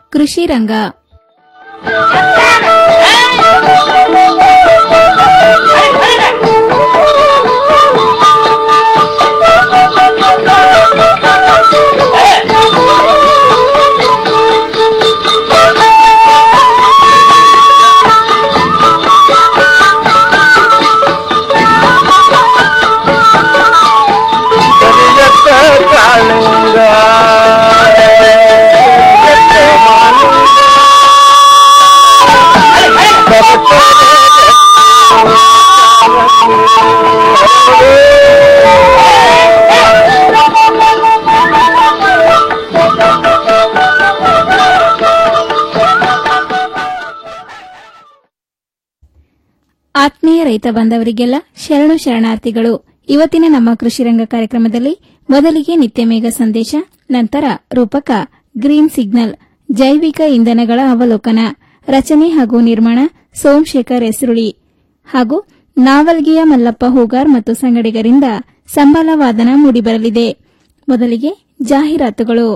ಕೃಷಿ ರಂಗ ಆತ್ಮೀಯ ರೈತ ಬಾಂಧವರಿಗೆಲ್ಲ ಶರಣು ಶರಣಾರ್ಥಿಗಳು ಇವತ್ತಿನ ನಮ್ಮ ಕೃಷಿ ರಂಗ ಕಾರ್ಯಕ್ರಮದಲ್ಲಿ ಮೊದಲಿಗೆ ನಿತ್ಯ ಮೇಘ ಸಂದೇಶ ನಂತರ ರೂಪಕ ಗ್ರೀನ್ ಸಿಗ್ನಲ್ ಜೈವಿಕ ಇಂಧನಗಳ ಅವಲೋಕನ ರಚನೆ ಹಾಗೂ ನಿರ್ಮಾಣ ಸೋಮಶೇಖರ್ ಹೆಸರುಳಿ ಹಾಗೂ ನಾವಲ್ಗಿಯ ಮಲ್ಲಪ್ಪ ಹೂಗಾರ್ ಮತ್ತು ಸಂಗಡಿಗರಿಂದ ಸಂಬಳ ವಾದನ ಮೂಡಿಬರಲಿದೆ ಮೊದಲಿಗೆ ಜಾಹೀರಾತುಗಳು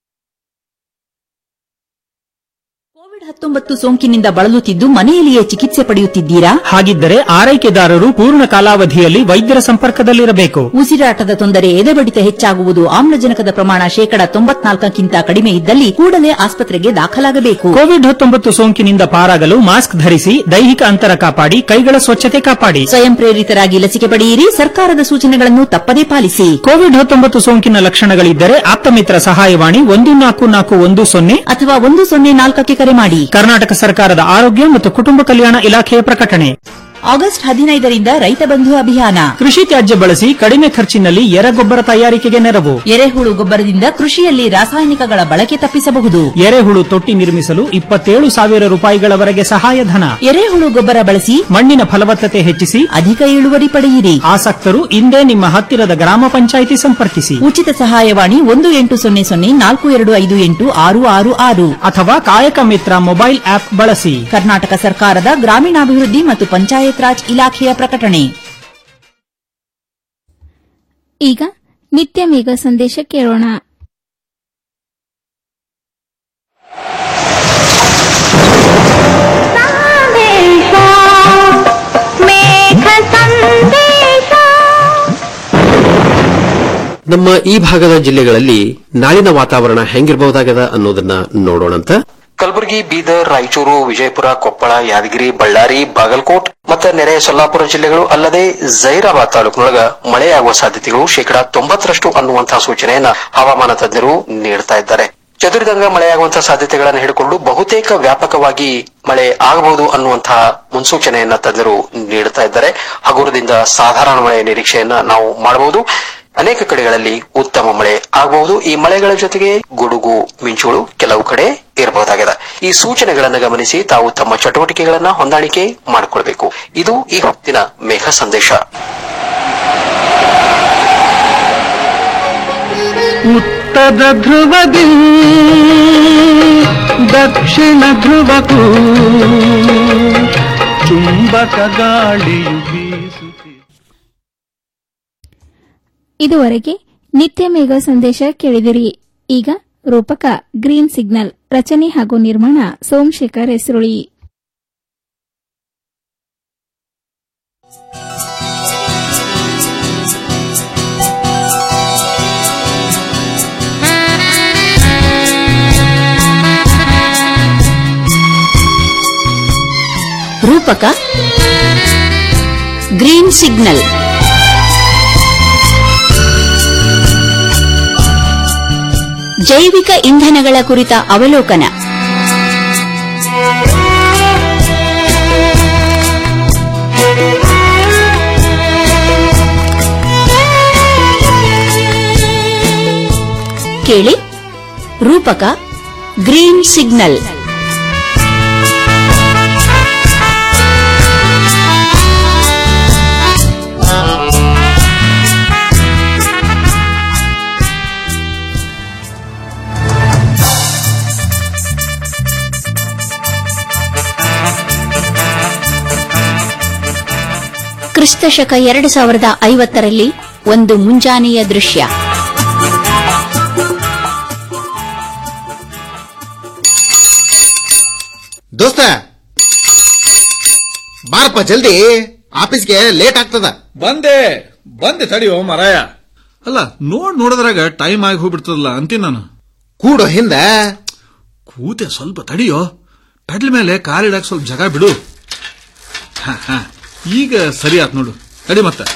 ಕೋವಿಡ್ ಹತ್ತೊಂಬತ್ತು ಸೋಂಕಿನಿಂದ ಬಳಲುತ್ತಿದ್ದು ಮನೆಯಲ್ಲಿಯೇ ಚಿಕಿತ್ಸೆ ಪಡೆಯುತ್ತಿದ್ದೀರಾ ಹಾಗಿದ್ದರೆ ಆರೈಕೆದಾರರು ಪೂರ್ಣ ಕಾಲಾವಧಿಯಲ್ಲಿ ವೈದ್ಯರ ಸಂಪರ್ಕದಲ್ಲಿರಬೇಕು ಉಸಿರಾಟದ ತೊಂದರೆ ಎದೆಬಡಿತ ಹೆಚ್ಚಾಗುವುದು ಆಮ್ಲಜನಕದ ಪ್ರಮಾಣ ಶೇಕಡ ತೊಂಬತ್ನಾಲ್ಕಕ್ಕಿಂತ ಕಡಿಮೆ ಇದ್ದಲ್ಲಿ ಕೂಡಲೇ ಆಸ್ಪತ್ರೆಗೆ ದಾಖಲಾಗಬೇಕು ಕೋವಿಡ್ ಹತ್ತೊಂಬತ್ತು ಸೋಂಕಿನಿಂದ ಪಾರಾಗಲು ಮಾಸ್ಕ್ ಧರಿಸಿ ದೈಹಿಕ ಅಂತರ ಕಾಪಾಡಿ ಕೈಗಳ ಸ್ವಚ್ಛತೆ ಕಾಪಾಡಿ ಸ್ವಯಂ ಪ್ರೇರಿತರಾಗಿ ಲಸಿಕೆ ಪಡೆಯಿರಿ ಸರ್ಕಾರದ ಸೂಚನೆಗಳನ್ನು ತಪ್ಪದೇ ಪಾಲಿಸಿ ಕೋವಿಡ್ ಹತ್ತೊಂಬತ್ತು ಸೋಂಕಿನ ಲಕ್ಷಣಗಳಿದ್ದರೆ ಆಪ್ತಮಿತ್ರ ಸಹಾಯವಾಣಿ ಒಂದು ನಾಲ್ಕು ನಾಲ್ಕು ಒಂದು ಸೊನ್ನೆ ಅಥವಾ ಒಂದು ಸೊನ್ನೆ ನಾಲ್ಕಕ್ಕೆ ಕರೆ ಮಾಡಿ ಕರ್ನಾಟಕ ಸರ್ಕಾರದ ಆರೋಗ್ಯ ಮತ್ತು ಕುಟುಂಬ ಕಲ್ಯಾಣ ಇಲಾಖೆಯ ಪ್ರಕಟಣೆ ಆಗಸ್ಟ್ ಹದಿನೈದರಿಂದ ರೈತ ಬಂಧು ಅಭಿಯಾನ ಕೃಷಿ ತ್ಯಾಜ್ಯ ಬಳಸಿ ಕಡಿಮೆ ಖರ್ಚಿನಲ್ಲಿ ಎರೆಗೊಬ್ಬರ ತಯಾರಿಕೆಗೆ ನೆರವು ಎರೆಹುಳು ಗೊಬ್ಬರದಿಂದ ಕೃಷಿಯಲ್ಲಿ ರಾಸಾಯನಿಕಗಳ ಬಳಕೆ ತಪ್ಪಿಸಬಹುದು ಎರೆಹುಳು ತೊಟ್ಟಿ ನಿರ್ಮಿಸಲು ಇಪ್ಪತ್ತೇಳು ಸಾವಿರ ರೂಪಾಯಿಗಳವರೆಗೆ ಸಹಾಯಧನ ಎರೆಹುಳು ಗೊಬ್ಬರ ಬಳಸಿ ಮಣ್ಣಿನ ಫಲವತ್ತತೆ ಹೆಚ್ಚಿಸಿ ಅಧಿಕ ಇಳುವರಿ ಪಡೆಯಿರಿ ಆಸಕ್ತರು ಇಂದೇ ನಿಮ್ಮ ಹತ್ತಿರದ ಗ್ರಾಮ ಪಂಚಾಯಿತಿ ಸಂಪರ್ಕಿಸಿ ಉಚಿತ ಸಹಾಯವಾಣಿ ಒಂದು ಎಂಟು ಸೊನ್ನೆ ಸೊನ್ನೆ ನಾಲ್ಕು ಎರಡು ಐದು ಎಂಟು ಆರು ಆರು ಆರು ಅಥವಾ ಕಾಯಕ ಮಿತ್ರ ಮೊಬೈಲ್ ಆಪ್ ಬಳಸಿ ಕರ್ನಾಟಕ ಸರ್ಕಾರದ ಗ್ರಾಮೀಣಾಭಿವೃದ್ಧಿ ಮತ್ತು ಪಂಚಾಯತ್ ರಾಜ್ ಇಲಾಖೆಯ ಪ್ರಕಟಣೆ ಈಗ ನಿತ್ಯ ಮೇಘ ಸಂದೇಶ ಕೇಳೋಣ ನಮ್ಮ ಈ ಭಾಗದ ಜಿಲ್ಲೆಗಳಲ್ಲಿ ನಾಳಿನ ವಾತಾವರಣ ಹೆಂಗಿರಬಹುದಾಗದ ಅನ್ನೋದನ್ನ ನೋಡೋಣಂತ ಕಲಬುರಗಿ ಬೀದರ್ ರಾಯಚೂರು ವಿಜಯಪುರ ಕೊಪ್ಪಳ ಯಾದಗಿರಿ ಬಳ್ಳಾರಿ ಬಾಗಲಕೋಟ್ ಮತ್ತು ನೆರೆಯ ಸೊಲ್ಲಾಪುರ ಜಿಲ್ಲೆಗಳು ಅಲ್ಲದೆ ಜೈರಾಬಾದ್ ತಾಲೂಕಿನೊಳಗ ಮಳೆಯಾಗುವ ಸಾಧ್ಯತೆಗಳು ಶೇಕಡಾ ತೊಂಬತ್ತರಷ್ಟು ಅನ್ನುವಂತಹ ಸೂಚನೆಯನ್ನ ಹವಾಮಾನ ತಜ್ಞರು ನೀಡ್ತಾ ಇದ್ದಾರೆ ಚದುರಿದಂಗ ಮಳೆಯಾಗುವಂತಹ ಸಾಧ್ಯತೆಗಳನ್ನು ಹಿಡಿಕೊಂಡು ಬಹುತೇಕ ವ್ಯಾಪಕವಾಗಿ ಮಳೆ ಆಗಬಹುದು ಅನ್ನುವಂತಹ ಮುನ್ಸೂಚನೆಯನ್ನ ತಜ್ಞರು ನೀಡುತ್ತಾ ಇದ್ದಾರೆ ಹಗುರದಿಂದ ಸಾಧಾರಣ ಮಳೆಯ ನಿರೀಕ್ಷೆಯನ್ನ ನಾವು ಮಾಡಬಹುದು ಅನೇಕ ಕಡೆಗಳಲ್ಲಿ ಉತ್ತಮ ಮಳೆ ಆಗಬಹುದು ಈ ಮಳೆಗಳ ಜೊತೆಗೆ ಗುಡುಗು ಮಿಂಚುಗಳು ಕೆಲವು ಕಡೆ ಇರಬಹುದಾಗಿದೆ ಈ ಸೂಚನೆಗಳನ್ನು ಗಮನಿಸಿ ತಾವು ತಮ್ಮ ಚಟುವಟಿಕೆಗಳನ್ನ ಹೊಂದಾಣಿಕೆ ಮಾಡಿಕೊಳ್ಬೇಕು ಇದು ಈ ಹೊತ್ತಿನ ಮೇಘ ಸಂದೇಶ ಉತ್ತರ ಧ್ರುವದಿ ದಕ್ಷಿಣ ಧ್ರುವಕ್ಕೂ ಚುಂಬಕ ಗಾಳಿಯು ಬೀಸುತ್ತಿದೆ ಇದುವರೆಗೆ ನಿತ್ಯ ಮೇಘ ಸಂದೇಶ ಕೇಳಿದಿರಿ ಈಗ ರೂಪಕ ಗ್ರೀನ್ ಸಿಗ್ನಲ್ ರಚನೆ ಹಾಗೂ ನಿರ್ಮಾಣ ಸೋಮಶೇಖರ್ ಹೆಸರುಳಿ ರೂಪಕ ಗ್ರೀನ್ ಸಿಗ್ನಲ್ ಜೈವಿಕ ಇಂಧನಗಳ ಕುರಿತ ಅವಲೋಕನ ಕೇಳಿ ರೂಪಕ ಗ್ರೀನ್ ಸಿಗ್ನಲ್ ಕ್ರಿಸ್ತಶಕ ಎರಡು ಸಾವಿರದ ಐವತ್ತರಲ್ಲಿ ಒಂದು ಮುಂಜಾನೆಯ ದೃಶ್ಯ ದೋಸ್ತ ಬಾರಪ್ಪ ಜಲ್ದಿ ಆಫೀಸ್ಗೆ ಲೇಟ್ ಆಗ್ತದ ಬಂದೆ ಬಂದೆ ತಡಿಯೋ ಮರಾಯ ಅಲ್ಲ ನೋಡ್ ನೋಡಿದ್ರಾಗ ಟೈಮ್ ಆಗಿ ಹೋಗ್ಬಿಡ್ತದಲ್ಲ ಅಂತೀನಿ ನಾನು ಕೂಡೋ ಹಿಂದ ಕೂತೆ ಸ್ವಲ್ಪ ತಡಿಯೋ ಪೆಡ್ಲ್ ಮೇಲೆ ಕಾಲಿಡಕ್ ಸ್ವಲ್ಪ ಜಾಗ ಬಿಡು ಹ, ಹ. ಈಗ ಸರಿ ಆತ್ ನೋಡು ತಡಿ ಮತ್ತೆ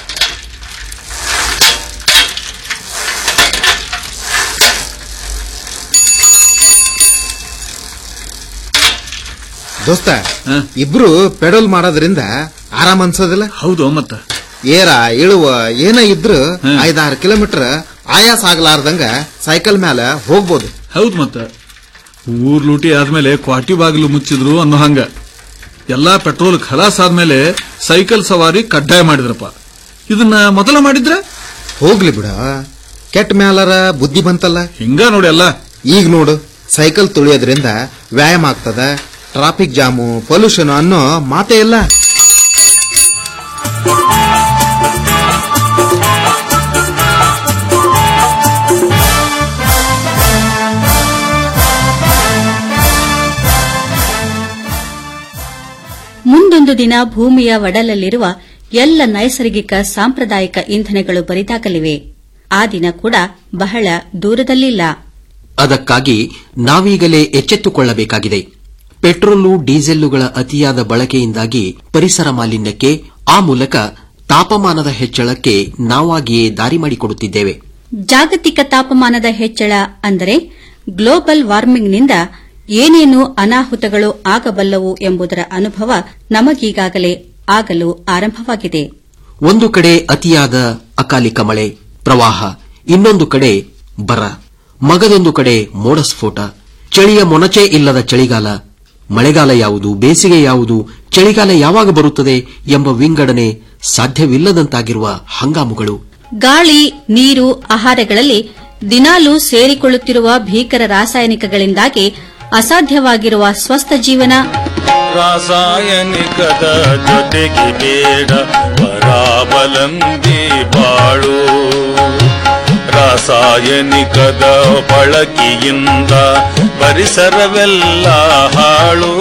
ದೋಸ್ತ ಇಬ್ರು ಪೆಡಲ್ ಮಾಡೋದ್ರಿಂದ ಆರಾಮ್ ಅನ್ಸೋದಿಲ್ಲ ಹೌದು ಮತ್ತ ಏರ ಇಳುವ ಏನ ಇದ್ರು ಐದಾರು ಕಿಲೋಮೀಟರ್ ಆಯಾಸ ಆಗ್ಲಾರ್ದಂಗ ಸೈಕಲ್ ಮ್ಯಾಲ ಹೋಗ್ಬೋದು ಹೌದು ಮತ್ತ ಊರ್ ಲೂಟಿ ಆದ್ಮೇಲೆ ಕ್ವಾಟಿ ಬಾಗಿಲು ಮುಚ್ಚಿದ್ರು ಅನ್ನೋ ಹಂಗ ಎಲ್ಲಾ ಪೆಟ್ರೋಲ್ ಖಲಾಸ್ ಆದ್ಮೇಲೆ ಸೈಕಲ್ ಸವಾರಿ ಕಡ್ಡಾಯ ಮಾಡಿದ್ರಪ್ಪ ಇದನ್ನ ಮೊದಲ ಮಾಡಿದ್ರೆ ಹೋಗ್ಲಿ ಬಿಡ ಕೆಟ್ಟ ಮ್ಯಾಲರ ಬುದ್ಧಿ ಬಂತಲ್ಲ ಹಿಂಗ ನೋಡಿ ಎಲ್ಲ ಈಗ ನೋಡು ಸೈಕಲ್ ತುಳಿಯೋದ್ರಿಂದ ವ್ಯಾಯಾಮ ಆಗ್ತದ ಟ್ರಾಫಿಕ್ ಜಾಮು ಪೊಲ್ಯೂಷನ್ ಅನ್ನೋ ಮಾತೇ ಇಲ್ಲ ಮುಂದೊಂದು ದಿನ ಭೂಮಿಯ ಒಡಲಲ್ಲಿರುವ ಎಲ್ಲ ನೈಸರ್ಗಿಕ ಸಾಂಪ್ರದಾಯಿಕ ಇಂಧನಗಳು ಬರಿದಾಗಲಿವೆ ಆ ದಿನ ಕೂಡ ಬಹಳ ದೂರದಲ್ಲಿಲ್ಲ ಅದಕ್ಕಾಗಿ ನಾವೀಗಲೇ ಎಚ್ಚೆತ್ತುಕೊಳ್ಳಬೇಕಾಗಿದೆ ಪೆಟ್ರೋಲು ಡೀಸೆಲ್ಲುಗಳ ಅತಿಯಾದ ಬಳಕೆಯಿಂದಾಗಿ ಪರಿಸರ ಮಾಲಿನ್ಯಕ್ಕೆ ಆ ಮೂಲಕ ತಾಪಮಾನದ ಹೆಚ್ಚಳಕ್ಕೆ ನಾವಾಗಿಯೇ ದಾರಿ ಮಾಡಿಕೊಡುತ್ತಿದ್ದೇವೆ ಜಾಗತಿಕ ತಾಪಮಾನದ ಹೆಚ್ಚಳ ಅಂದರೆ ಗ್ಲೋಬಲ್ ವಾರ್ಮಿಂಗ್ನಿಂದ ಏನೇನು ಅನಾಹುತಗಳು ಆಗಬಲ್ಲವು ಎಂಬುದರ ಅನುಭವ ನಮಗೀಗಾಗಲೇ ಆಗಲು ಆರಂಭವಾಗಿದೆ ಒಂದು ಕಡೆ ಅತಿಯಾದ ಅಕಾಲಿಕ ಮಳೆ ಪ್ರವಾಹ ಇನ್ನೊಂದು ಕಡೆ ಬರ ಮಗದೊಂದು ಕಡೆ ಮೋಡಸ್ಫೋಟ ಚಳಿಯ ಮೊನಚೇ ಇಲ್ಲದ ಚಳಿಗಾಲ ಮಳೆಗಾಲ ಯಾವುದು ಬೇಸಿಗೆ ಯಾವುದು ಚಳಿಗಾಲ ಯಾವಾಗ ಬರುತ್ತದೆ ಎಂಬ ವಿಂಗಡಣೆ ಸಾಧ್ಯವಿಲ್ಲದಂತಾಗಿರುವ ಹಂಗಾಮುಗಳು ಗಾಳಿ ನೀರು ಆಹಾರಗಳಲ್ಲಿ ದಿನಾಲೂ ಸೇರಿಕೊಳ್ಳುತ್ತಿರುವ ಭೀಕರ ರಾಸಾಯನಿಕಗಳಿಂದಾಗಿ ಅಸಾಧ್ಯವಾಗಿರುವ ಸ್ವಸ್ಥ ಜೀವನ ರಾಸಾಯನಿಕದ ಜೊತೆಗೆ ಬೇಡ ಪರಾವಲಂಬಿ ಬಾಳು ರಾಸಾಯನಿಕದ ಬಳಕೆಯಿಂದ ಪರಿಸರವೆಲ್ಲ ಹಾಳು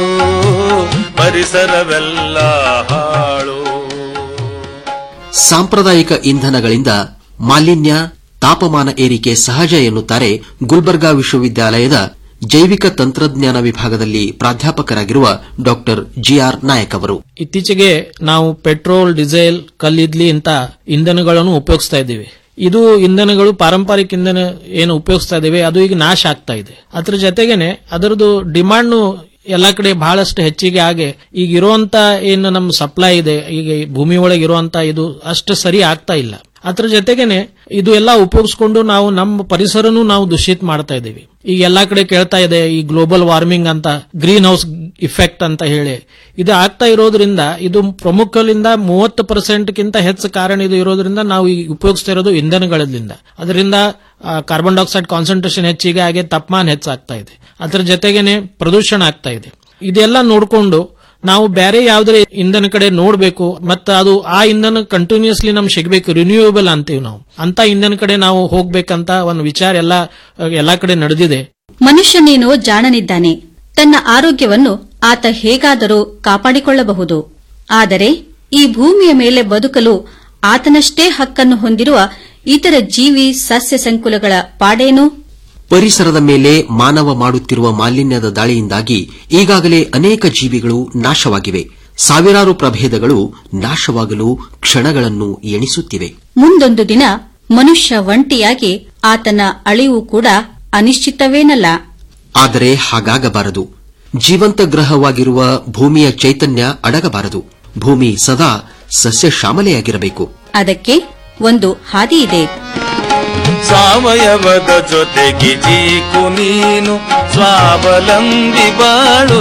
ಪರಿಸರವೆಲ್ಲ ಹಾಳು ಸಾಂಪ್ರದಾಯಿಕ ಇಂಧನಗಳಿಂದ ಮಾಲಿನ್ಯ ತಾಪಮಾನ ಏರಿಕೆ ಸಹಜ ಎನ್ನುತ್ತಾರೆ ಗುಲ್ಬರ್ಗಾ ವಿಶ್ವವಿದ್ಯಾಲಯದ ಜೈವಿಕ ತಂತ್ರಜ್ಞಾನ ವಿಭಾಗದಲ್ಲಿ ಪ್ರಾಧ್ಯಾಪಕರಾಗಿರುವ ಡಾ ಜಿಆರ್ ನಾಯಕ್ ಅವರು ಇತ್ತೀಚೆಗೆ ನಾವು ಪೆಟ್ರೋಲ್ ಡೀಸೆಲ್ ಕಲ್ಲಿದ್ಲಿ ಅಂತ ಇಂಧನಗಳನ್ನು ಉಪಯೋಗಿಸ್ತಾ ಇದ್ದೀವಿ ಇದು ಇಂಧನಗಳು ಪಾರಂಪರಿಕ ಇಂಧನ ಏನು ಉಪಯೋಗಿಸ್ತಾ ಇದ್ದೇವೆ ಅದು ಈಗ ನಾಶ ಆಗ್ತಾ ಇದೆ ಅದ್ರ ಜೊತೆಗೇನೆ ಅದರದ್ದು ಡಿಮಾಂಡ್ ಎಲ್ಲಾ ಕಡೆ ಬಹಳಷ್ಟು ಹೆಚ್ಚಿಗೆ ಆಗಿ ಈಗ ಇರುವಂತ ಏನು ನಮ್ಮ ಸಪ್ಲೈ ಇದೆ ಈಗ ಈ ಭೂಮಿ ಒಳಗೆ ಇರುವಂತ ಇದು ಅಷ್ಟು ಸರಿ ಆಗ್ತಾ ಇಲ್ಲ ಅದ್ರ ಜೊತೆಗೇನೆ ಇದು ಎಲ್ಲ ಉಪಯೋಗಿಸ್ಕೊಂಡು ನಾವು ನಮ್ಮ ಪರಿಸರನೂ ನಾವು ದೂಷಿತ ಮಾಡ್ತಾ ಇದ್ದೀವಿ ಈಗ ಎಲ್ಲಾ ಕಡೆ ಕೇಳ್ತಾ ಇದೆ ಈ ಗ್ಲೋಬಲ್ ವಾರ್ಮಿಂಗ್ ಅಂತ ಗ್ರೀನ್ ಹೌಸ್ ಇಫೆಕ್ಟ್ ಅಂತ ಹೇಳಿ ಇದು ಆಗ್ತಾ ಇರೋದ್ರಿಂದ ಇದು ಪ್ರಮುಖಲಿಂದ ಮೂವತ್ತು ಪರ್ಸೆಂಟ್ಗಿಂತ ಹೆಚ್ಚು ಕಾರಣ ಇದು ಇರೋದ್ರಿಂದ ನಾವು ಈಗ ಉಪಯೋಗಿಸ್ತಾ ಇರೋದು ಇಂಧನಗಳಿಂದ ಅದರಿಂದ ಕಾರ್ಬನ್ ಡೈಆಕ್ಸೈಡ್ ಕಾನ್ಸಂಟ್ರೇಷನ್ ಹೆಚ್ಚಿಗೆ ಆಗಿ ತಾಪಮಾನ ಹೆಚ್ಚಾಗ್ತಾ ಇದೆ ಅದರ ಜೊತೆಗೇನೆ ಪ್ರದೂಷಣ ಆಗ್ತಾ ಇದೆ ಇದೆಲ್ಲ ನೋಡಿಕೊಂಡು ನಾವು ಬೇರೆ ಯಾವ್ದಾರ ಇಂಧನ ಕಡೆ ನೋಡಬೇಕು ಮತ್ತು ಅದು ಆ ಇಂಧನ ಕಂಟಿನ್ಯೂಸ್ಲಿ ನಮ್ಗೆ ಸಿಗಬೇಕು ರಿನ್ಯೂಯಬಲ್ ಅಂತೀವಿ ನಾವು ಅಂತ ಇಂಧನ ಕಡೆ ನಾವು ಹೋಗ್ಬೇಕಂತ ಒಂದು ವಿಚಾರ ಎಲ್ಲ ಎಲ್ಲಾ ಕಡೆ ನಡೆದಿದೆ ಮನುಷ್ಯನೇನೋ ಜಾಣನಿದ್ದಾನೆ ತನ್ನ ಆರೋಗ್ಯವನ್ನು ಆತ ಹೇಗಾದರೂ ಕಾಪಾಡಿಕೊಳ್ಳಬಹುದು ಆದರೆ ಈ ಭೂಮಿಯ ಮೇಲೆ ಬದುಕಲು ಆತನಷ್ಟೇ ಹಕ್ಕನ್ನು ಹೊಂದಿರುವ ಇತರ ಜೀವಿ ಸಸ್ಯ ಸಂಕುಲಗಳ ಪಾಡೇನು ಪರಿಸರದ ಮೇಲೆ ಮಾನವ ಮಾಡುತ್ತಿರುವ ಮಾಲಿನ್ಯದ ದಾಳಿಯಿಂದಾಗಿ ಈಗಾಗಲೇ ಅನೇಕ ಜೀವಿಗಳು ನಾಶವಾಗಿವೆ ಸಾವಿರಾರು ಪ್ರಭೇದಗಳು ನಾಶವಾಗಲು ಕ್ಷಣಗಳನ್ನು ಎಣಿಸುತ್ತಿವೆ ಮುಂದೊಂದು ದಿನ ಮನುಷ್ಯ ಒಂಟಿಯಾಗಿ ಆತನ ಅಳಿವು ಕೂಡ ಅನಿಶ್ಚಿತವೇನಲ್ಲ ಆದರೆ ಹಾಗಾಗಬಾರದು ಜೀವಂತ ಗ್ರಹವಾಗಿರುವ ಭೂಮಿಯ ಚೈತನ್ಯ ಅಡಗಬಾರದು ಭೂಮಿ ಸದಾ ಸಸ್ಯ ಶ್ಯಾಮಲೆಯಾಗಿರಬೇಕು ಅದಕ್ಕೆ ಒಂದು ಹಾದಿ ಇದೆ ಸಾವಯವದ ಜೊತೆಗೆ ಜೀಕು ನೀನು ಸ್ವಾವಲಂಬಿ ಬಾಳು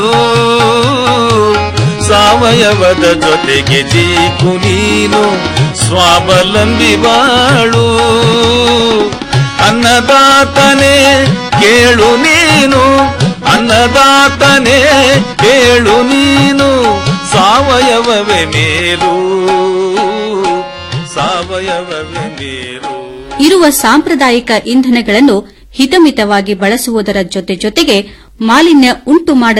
ಸಾವಯವದ ಜೊತೆಗೆ ಜೀಕು ನೀನು ಸ್ವಾವಲಂಬಿ ಬಾಳು ಅನ್ನದಾತನೇ ಕೇಳು ನೀನು ಅನ್ನದಾತನೇ ಕೇಳು ನೀನು ಸಾವಯವವೇ ಮೇಲು ಸಾವಯವವೇ ಮೇಲು ಇರುವ ಸಾಂಪ್ರದಾಯಿಕ ಇಂಧನಗಳನ್ನು ಹಿತಮಿತವಾಗಿ ಬಳಸುವುದರ ಜೊತೆ ಜೊತೆಗೆ ಮಾಲಿನ್ಯ ಉಂಟು ಮಾಡದ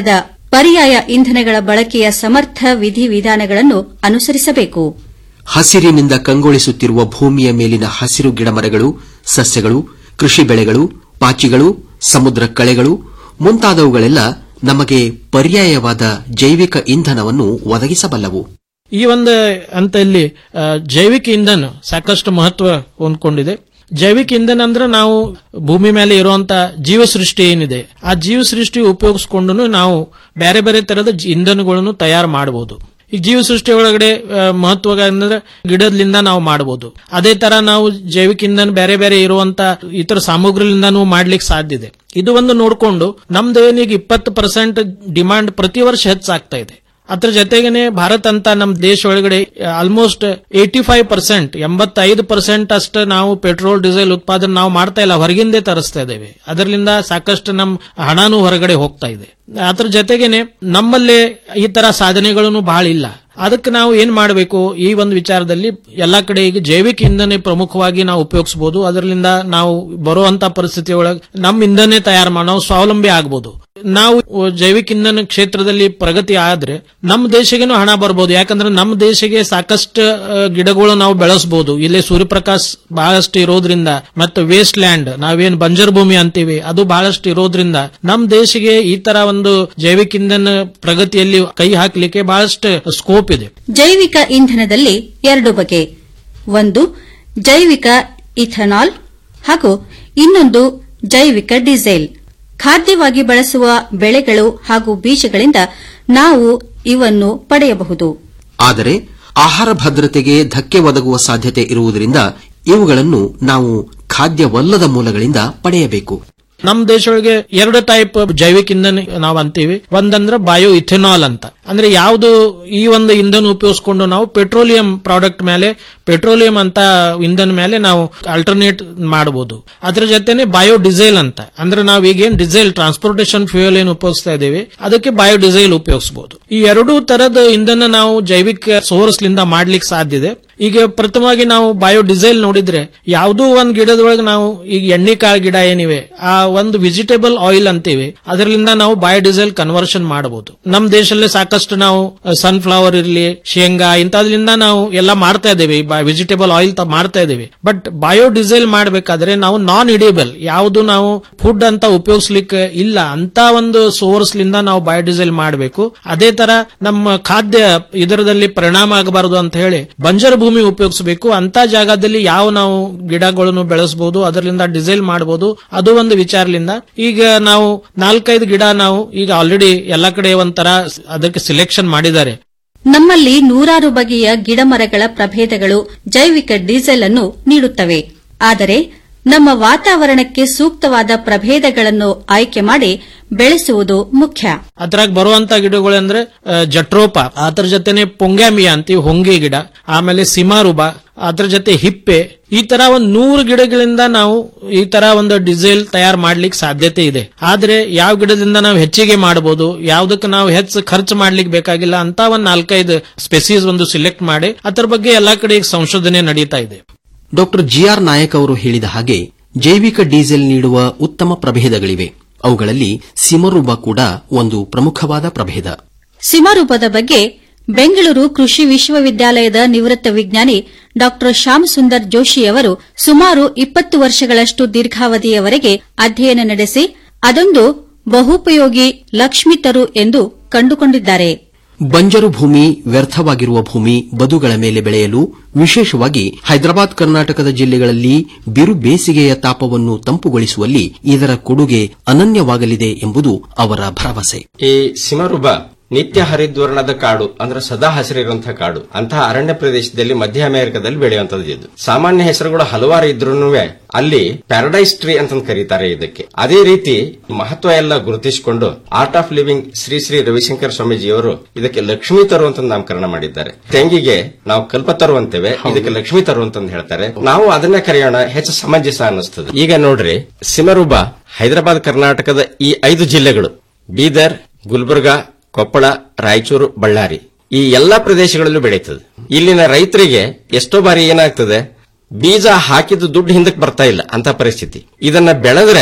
ಪರ್ಯಾಯ ಇಂಧನಗಳ ಬಳಕೆಯ ಸಮರ್ಥ ವಿಧಿವಿಧಾನಗಳನ್ನು ಅನುಸರಿಸಬೇಕು ಹಸಿರಿನಿಂದ ಕಂಗೊಳಿಸುತ್ತಿರುವ ಭೂಮಿಯ ಮೇಲಿನ ಹಸಿರು ಗಿಡಮರಗಳು ಸಸ್ಯಗಳು ಕೃಷಿ ಬೆಳೆಗಳು ಪಾಚಿಗಳು ಸಮುದ್ರ ಕಳೆಗಳು ಮುಂತಾದವುಗಳೆಲ್ಲ ನಮಗೆ ಪರ್ಯಾಯವಾದ ಜೈವಿಕ ಇಂಧನವನ್ನು ಒದಗಿಸಬಲ್ಲವು ಈ ಒಂದು ಹಂತದಲ್ಲಿ ಆ, ಜೈವಿಕ ಇಂಧನ ಸಾಕಷ್ಟು ಮಹತ್ವ ಹೊಂದ್ಕೊಂಡಿದೆ ಜೈವಿಕ ಇಂಧನ ಅಂದ್ರೆ ನಾವು ಭೂಮಿ ಮೇಲೆ ಇರುವಂತ ಜೀವ ಸೃಷ್ಟಿ ಏನಿದೆ ಆ ಜೀವ ಸೃಷ್ಟಿ ಉಪಯೋಗಿಸಿಕೊಂಡು ನಾವು ಬೇರೆ ಬೇರೆ ತರದ ಜಿ- ಇಂಧನಗಳನ್ನು ತಯಾರು ಮಾಡಬಹುದು ಈ ಜೀವ ಸೃಷ್ಟಿ ಒಳಗಡೆ ಆ, ಮಹತ್ವ ಅಂದ್ರೆ ಗಿಡದಿಂದ ನಾವು ಮಾಡಬಹುದು ಅದೇ ತರ ನಾವು ಜೈವಿಕ ಇಂಧನ ಬೇರೆ ಬೇರೆ ಇರುವಂತ ಇತರ ಸಾಮಗ್ರಿಗಳಿಂದನೂ ಮಾಡ್ಲಿಕ್ಕೆ ಸಾಧ್ಯ ಇದೆ ಇದು ಒಂದು ನೋಡ್ಕೊಂಡು ನಮ್ದು ಏನೀಗ ಇಪ್ಪತ್ತು ಪರ್ಸೆಂಟ್ ಡಿಮಾಂಡ್ ಪ್ರತಿ ವರ್ಷ ಹೆಚ್ಚಾಗ್ತಾ ಇದೆ ಅದ್ರ ಜೊತೆಗೇನೆ ಭಾರತ ಅಂತ ನಮ್ಮ ದೇಶ ಒಳಗಡೆ ಆಲ್ಮೋಸ್ಟ್ ಏಟಿ ಫೈವ್ ಪರ್ಸೆಂಟ್ ಎಂಬತ್ತೈದು ಪರ್ಸೆಂಟ್ ಅಷ್ಟು ನಾವು ಪೆಟ್ರೋಲ್ ಡೀಸೆಲ್ ಉತ್ಪಾದನೆ ನಾವು ಮಾಡ್ತಾ ಇಲ್ಲ ಹೊರಗಿಂದೇ ತರಿಸ್ತಾ ಇದ್ದೇವೆ ಅದರಿಂದ ಸಾಕಷ್ಟು ನಮ್ಮ ಹಣನೂ ಹೊರಗಡೆ ಹೋಗ್ತಾ ಇದೆ ಅದ್ರ ಜೊತೆಗೇನೆ ನಮ್ಮಲ್ಲಿ ಈ ತರ ಸಾಧನೆಗಳನ್ನು ಬಹಳ ಇಲ್ಲ ಅದಕ್ಕೆ ನಾವು ಏನ್ ಮಾಡಬೇಕು ಈ ಒಂದು ವಿಚಾರದಲ್ಲಿ ಎಲ್ಲಾ ಕಡೆ ಈಗ ಜೈವಿಕ ಇಂಧನ ಪ್ರಮುಖವಾಗಿ ನಾವು ಉಪಯೋಗಿಸಬಹುದು ಅದರಿಂದ ನಾವು ಬರುವಂತ ಪರಿಸ್ಥಿತಿ ಒಳಗೆ ನಮ್ಮ ಇಂಧನ ತಯಾರು ಮಾಡಿ ನಾವು ಸ್ವಾವಲಂಬಿ ಆಗಬಹುದು ನಾವು ಜೈವಿಕ ಇಂಧನ ಕ್ಷೇತ್ರದಲ್ಲಿ ಪ್ರಗತಿ ಆದ್ರೆ ನಮ್ಮ ದೇಶಗೇನು ಹಣ ಬರ್ಬೋದು ಯಾಕಂದ್ರೆ ನಮ್ಮ ದೇಶಕ್ಕೆ ಸಾಕಷ್ಟು ಆ, ಗಿಡಗಳು ನಾವು ಬೆಳೆಸಬಹುದು ಇಲ್ಲಿ ಸೂರ್ಯಪ್ರಕಾಶ್ ಬಹಳಷ್ಟು ಇರೋದ್ರಿಂದ ಮತ್ತು ವೇಸ್ಟ್ ಲ್ಯಾಂಡ್ ನಾವೇನ್ ಬಂಜರ್ ಭೂಮಿ ಅಂತೀವಿ ಅದು ಬಹಳಷ್ಟು ಇರೋದ್ರಿಂದ ನಮ್ಮ ದೇಶಕ್ಕೆ ಈ ತರ ಒಂದು ಜೈವಿಕ ಇಂಧನ ಪ್ರಗತಿಯಲ್ಲಿ ಕೈ ಹಾಕ್ಲಿಕ್ಕೆ ಬಹಳಷ್ಟು ಸ್ಕೋಪ್ ಇದೆ ಜೈವಿಕ ಇಂಧನದಲ್ಲಿ ಎರಡು ಬಗೆ ಒಂದು ಜೈವಿಕ ಇಥನಾಲ್ ಹಾಗೂ ಇನ್ನೊಂದು ಜೈವಿಕ ಡೀಸೆಲ್ ಖಾದ್ಯವಾಗಿ ಬಳಸುವ ಬೆಳೆಗಳು ಹಾಗೂ ಬೀಜಗಳಿಂದ ನಾವು ಇವನ್ನು ಪಡೆಯಬಹುದು ಆದರೆ ಆಹಾರ ಭದ್ರತೆಗೆ ಧಕ್ಕೆ ಒದಗುವ ಸಾಧ್ಯತೆ ಇರುವುದರಿಂದ ಇವುಗಳನ್ನು ನಾವು ಖಾದ್ಯವಲ್ಲದ ಮೂಲಗಳಿಂದ ಪಡೆಯಬೇಕು ನಮ್ಮ ದೇಶದೊಳಗೆ ಎರಡು ಟೈಪ್ ಜೈವಿಕ ಇಂಧನ ನಾವು ಅಂತೀವಿ ಒಂದಂದ್ರೆ ಬಯೋ ಇಥೆನಾಲ್ ಅಂತ ಅಂದ್ರೆ ಯಾವುದು ಈ ಒಂದು ಇಂಧನ ಉಪಯೋಗಿಸಿಕೊಂಡು ನಾವು ಪೆಟ್ರೋಲಿಯಂ ಪ್ರಾಡಕ್ಟ್ ಮೇಲೆ ಪೆಟ್ರೋಲಿಯಂ ಅಂತ ಇಂಧನ ಮೇಲೆ ನಾವು ಅಲ್ಟರ್ನೇಟ್ ಮಾಡಬಹುದು ಅದ್ರ ಜೊತೆನೆ ಬಯೋ ಡಿಸೈಲ್ ಅಂತ ಅಂದ್ರೆ ನಾವು ಈಗೇನ್ ಡಿಸೈಲ್ ಟ್ರಾನ್ಸ್ಪೋರ್ಟೇಷನ್ ಫ್ಯೂಯಲ್ ಏನು ಉಪಯೋಗಿಸ್ತಾ ಇದ್ದೀವಿ ಅದಕ್ಕೆ ಬಯೋ ಡಿಸೈಲ್ ಉಪಯೋಗಿಸಬಹುದು ಈ ಎರಡೂ ತರದ ಇಂಧನ ನಾವು ಜೈವಿಕ ಸೋರ್ಸ್ ಲಿಂದ ಮಾಡ್ಲಿಕ್ಕೆ ಸಾಧ್ಯ ಇದೆ ಈಗ ಪ್ರಥಮವಾಗಿ ನಾವು ಬಯೋ ಡಿಸೈಲ್ ನೋಡಿದ್ರೆ ಯಾವುದೋ ಒಂದು ಗಿಡದೊಳಗೆ ನಾವು ಈಗ ಎಣ್ಣೆ ಕಾಳು ಗಿಡ ಏನಿವೆ ಆ ಒಂದು ವೆಜಿಟೇಬಲ್ ಆಯಿಲ್ ಅಂತೀವಿ ಅದರಿಂದ ನಾವು ಬಯೋ ಡೀಸೆಲ್ ಕನ್ವರ್ಷನ್ ಮಾಡಬಹುದು ನಮ್ಮ ದೇಶದಲ್ಲಿ ಸಾಕಷ್ಟು ನಾವು ಸನ್ಫ್ಲವರ್ ಇರಲಿ ಶೇಂಗಾ ಇಂಥದ್ರಿಂದ ನಾವು ಎಲ್ಲ ಮಾಡ್ತಾ ಇದ್ದೇವೆ ವೆಜಿಟೇಬಲ್ ಆಯಿಲ್ ಮಾಡ್ತಾ ಇದ್ದೇವೆ ಬಟ್ ಬಯೋ ಡೀಸೆಲ್ ಮಾಡಬೇಕಾದ್ರೆ ನಾವು ನಾನ್ ಇಡಿಯಬಲ್ ಯಾವುದು ನಾವು ಫುಡ್ ಅಂತ ಉಪಯೋಗಿಸ್ಲಿಕ್ಕೆ ಇಲ್ಲ ಅಂತ ಒಂದು ಸೋರ್ಸ್ ಲಿಂದ ನಾವು ಬಯೋ ಡೀಸೆಲ್ ಮಾಡಬೇಕು ಅದೇ ತರ ನಮ್ಮ ಖಾದ್ಯ ಇದರದಲ್ಲಿ ಪರಿಣಾಮ ಆಗಬಾರದು ಅಂತ ಹೇಳಿ ಬಂಜರ ಭೂಮಿ ಉಪಯೋಗಿಸಬೇಕು ಅಂತ ಜಾಗದಲ್ಲಿ ಯಾವ ನಾವು ಗಿಡಗಳನ್ನು ಬೆಳೆಸಬಹುದು ಅದರಿಂದ ಡಿಸೈಲ್ ಮಾಡಬಹುದು ಅದು ಒಂದು ವಿಚಾರಲಿಂದ ಈಗ ನಾವು ನಾಲ್ಕೈದು ಗಿಡ ನಾವು ಈಗ ಆಲ್ರೆಡಿ ಎಲ್ಲ ಕಡೆ ಒಂಥರ ಅದಕ್ಕೆ ಸಿಲೆಕ್ಷನ್ ಮಾಡಿದ್ದಾರೆ ನಮ್ಮಲ್ಲಿ ನೂರಾರು ಬಗೆಯ ಗಿಡಮರಗಳ ಪ್ರಭೇದಗಳು ಜೈವಿಕ ಡೀಸೆಲ್ ಅನ್ನು ನೀಡುತ್ತವೆ ಆದರೆ ನಮ್ಮ ವಾತಾವರಣಕ್ಕೆ ಸೂಕ್ತವಾದ ಪ್ರಭೇದಗಳನ್ನು ಆಯ್ಕೆ ಮಾಡಿ ಬೆಳೆಸುವುದು ಮುಖ್ಯ ಅದ್ರಾಗ ಬರುವಂತ ಗಿಡಗಳು ಅಂದ್ರೆ ಆ, ಜಟ್ರೋಪ ಅದ್ರ ಜೊತೆನೆ ಪೊಂಗ್ಯಾಮಿಯಾ ಅಂತೀವಿ ಹೊಂಗೆ ಗಿಡ ಆಮೇಲೆ ಸಿಮಾರುಬ ಅದ್ರ ಜೊತೆ ಹಿಪ್ಪೆ ಈ ತರ ಒಂದ್ ನೂರು ಗಿಡಗಳಿಂದ ನಾವು ಈ ತರ ಒಂದು ಡಿಸೇಲ್ ತಯಾರು ಮಾಡ್ಲಿಕ್ಕೆ ಸಾಧ್ಯತೆ ಇದೆ ಆದ್ರೆ ಯಾವ ಗಿಡದಿಂದ ನಾವು ಹೆಚ್ಚಿಗೆ ಮಾಡಬಹುದು ಯಾವ್ದಕ್ಕೆ ನಾವು ಹೆಚ್ಚು ಖರ್ಚು ಮಾಡ್ಲಿಕ್ಕೆ ಬೇಕಾಗಿಲ್ಲ ಅಂತ ಒಂದ್ ನಾಲ್ಕೈದು ಸ್ಪೆಸೀಸ್ ಒಂದು ಸಿಲೆಕ್ಟ್ ಮಾಡಿ ಅದ್ರ ಬಗ್ಗೆ ಎಲ್ಲಾ ಕಡೆ ಈಗ ಸಂಶೋಧನೆ ನಡೀತಾ ಇದೆ ಡಾಕ್ಟರ್ ಜಿಆರ್ ನಾಯಕ್ ಅವರು ಹೇಳಿದ ಹಾಗೆ ಜೈವಿಕ ಡೀಸೆಲ್ ನೀಡುವ ಉತ್ತಮ ಪ್ರಭೇದಗಳಿವೆ ಅವುಗಳಲ್ಲಿ ಸಿಮರುಬ ಕೂಡ ಒಂದು ಪ್ರಮುಖವಾದ ಪ್ರಭೇದ ಸಿಮರೂಪದ ಬಗ್ಗೆ ಬೆಂಗಳೂರು ಕೃಷಿ ವಿಶ್ವವಿದ್ಯಾಲಯದ ನಿವೃತ್ತ ವಿಜ್ಞಾನಿ ಡಾ ಶ್ಯಾಮ್ ಸುಂದರ್ ಜೋಶಿ ಅವರು ಸುಮಾರು ಇಪ್ಪತ್ತು ವರ್ಷಗಳಷ್ಟು ದೀರ್ಘಾವಧಿಯವರೆಗೆ ಅಧ್ಯಯನ ನಡೆಸಿ ಅದೊಂದು ಬಹುಪಯೋಗಿ ಲಕ್ಷ್ಮಿತರು ಎಂದು ಕಂಡುಕೊಂಡಿದ್ದಾರೆ ಬಂಜರು ಭೂಮಿ ವ್ಯರ್ಥವಾಗಿರುವ ಭೂಮಿ ಬದುಗಳ ಮೇಲೆ ಬೆಳೆಯಲು ವಿಶೇಷವಾಗಿ ಹೈದರಾಬಾದ್ ಕರ್ನಾಟಕದ ಜಿಲ್ಲೆಗಳಲ್ಲಿ ಬಿರು ಬೇಸಿಗೆಯ ತಾಪವನ್ನು ತಂಪುಗೊಳಿಸುವಲ್ಲಿ ಇದರ ಕೊಡುಗೆ ಅನನ್ಯವಾಗಲಿದೆ ಎಂಬುದು ಅವರ ಭರವಸೆ ಈ ಸಿಮರುಬ ನಿತ್ಯ ಹರಿದ್ವರ್ಣದ ಕಾಡು ಅಂದ್ರೆ ಸದಾ ಹಸಿರಿರುವಂತಹ ಕಾಡು ಅಂತಹ ಅರಣ್ಯ ಪ್ರದೇಶದಲ್ಲಿ ಮಧ್ಯ ಅಮೆರಿಕದಲ್ಲಿ ಬೆಳೆಯುವಂತದ್ದು ಇದು ಸಾಮಾನ್ಯ ಹೆಸರುಗಳು ಹಲವಾರು ಇದ್ರೂ ಅಲ್ಲಿ ಪ್ಯಾರಡೈಸ್ ಟ್ರೀ ಅಂತ ಕರೀತಾರೆ ಇದಕ್ಕೆ ಅದೇ ರೀತಿ ಮಹತ್ವ ಎಲ್ಲ ಗುರುತಿಸಿಕೊಂಡು art of living Shri Shri Ravishankar ಸ್ವಾಮೀಜಿಯವರು ಇದಕ್ಕೆ ಲಕ್ಷ್ಮೀ ತರು ಅಂತ ನಾಮಕರಣ ಮಾಡಿದ್ದಾರೆ ತೆಂಗಿಗೆ ನಾವು ಕಲ್ಪತರು ಅಂತೇವೆ ಇದಕ್ಕೆ ಲಕ್ಷ್ಮೀ ತರು ಅಂತಂದು ಹೇಳ್ತಾರೆ ನಾವು ಅದನ್ನೇ ಕರೆಯೋಣ ಹೆಚ್ಚು ಸಮಂಜಸ ಅನ್ನಿಸ್ತದೆ ಈಗ ನೋಡ್ರಿ ಸಿಮರುಬ ಹೈದರಾಬಾದ್ ಕರ್ನಾಟಕದ ಈ ಐದು ಜಿಲ್ಲೆಗಳು ಬೀದರ್ ಗುಲ್ಬರ್ಗಾ ಕೊಪ್ಪಳ ರಾಯಚೂರು ಬಳ್ಳಾರಿ ಈ ಎಲ್ಲಾ ಪ್ರದೇಶಗಳಲ್ಲೂ ಬೆಳೀತದೆ ಇಲ್ಲಿನ ರೈತರಿಗೆ ಎಷ್ಟೋ ಬಾರಿ ಏನಾಗ್ತದೆ ಬೀಜ ಹಾಕಿದ ದುಡ್ಡು ಹಿಂದಕ್ಕೆ ಬರ್ತಾ ಇಲ್ಲ ಅಂತ ಪರಿಸ್ಥಿತಿ ಇದನ್ನ ಬೆಳೆದ್ರೆ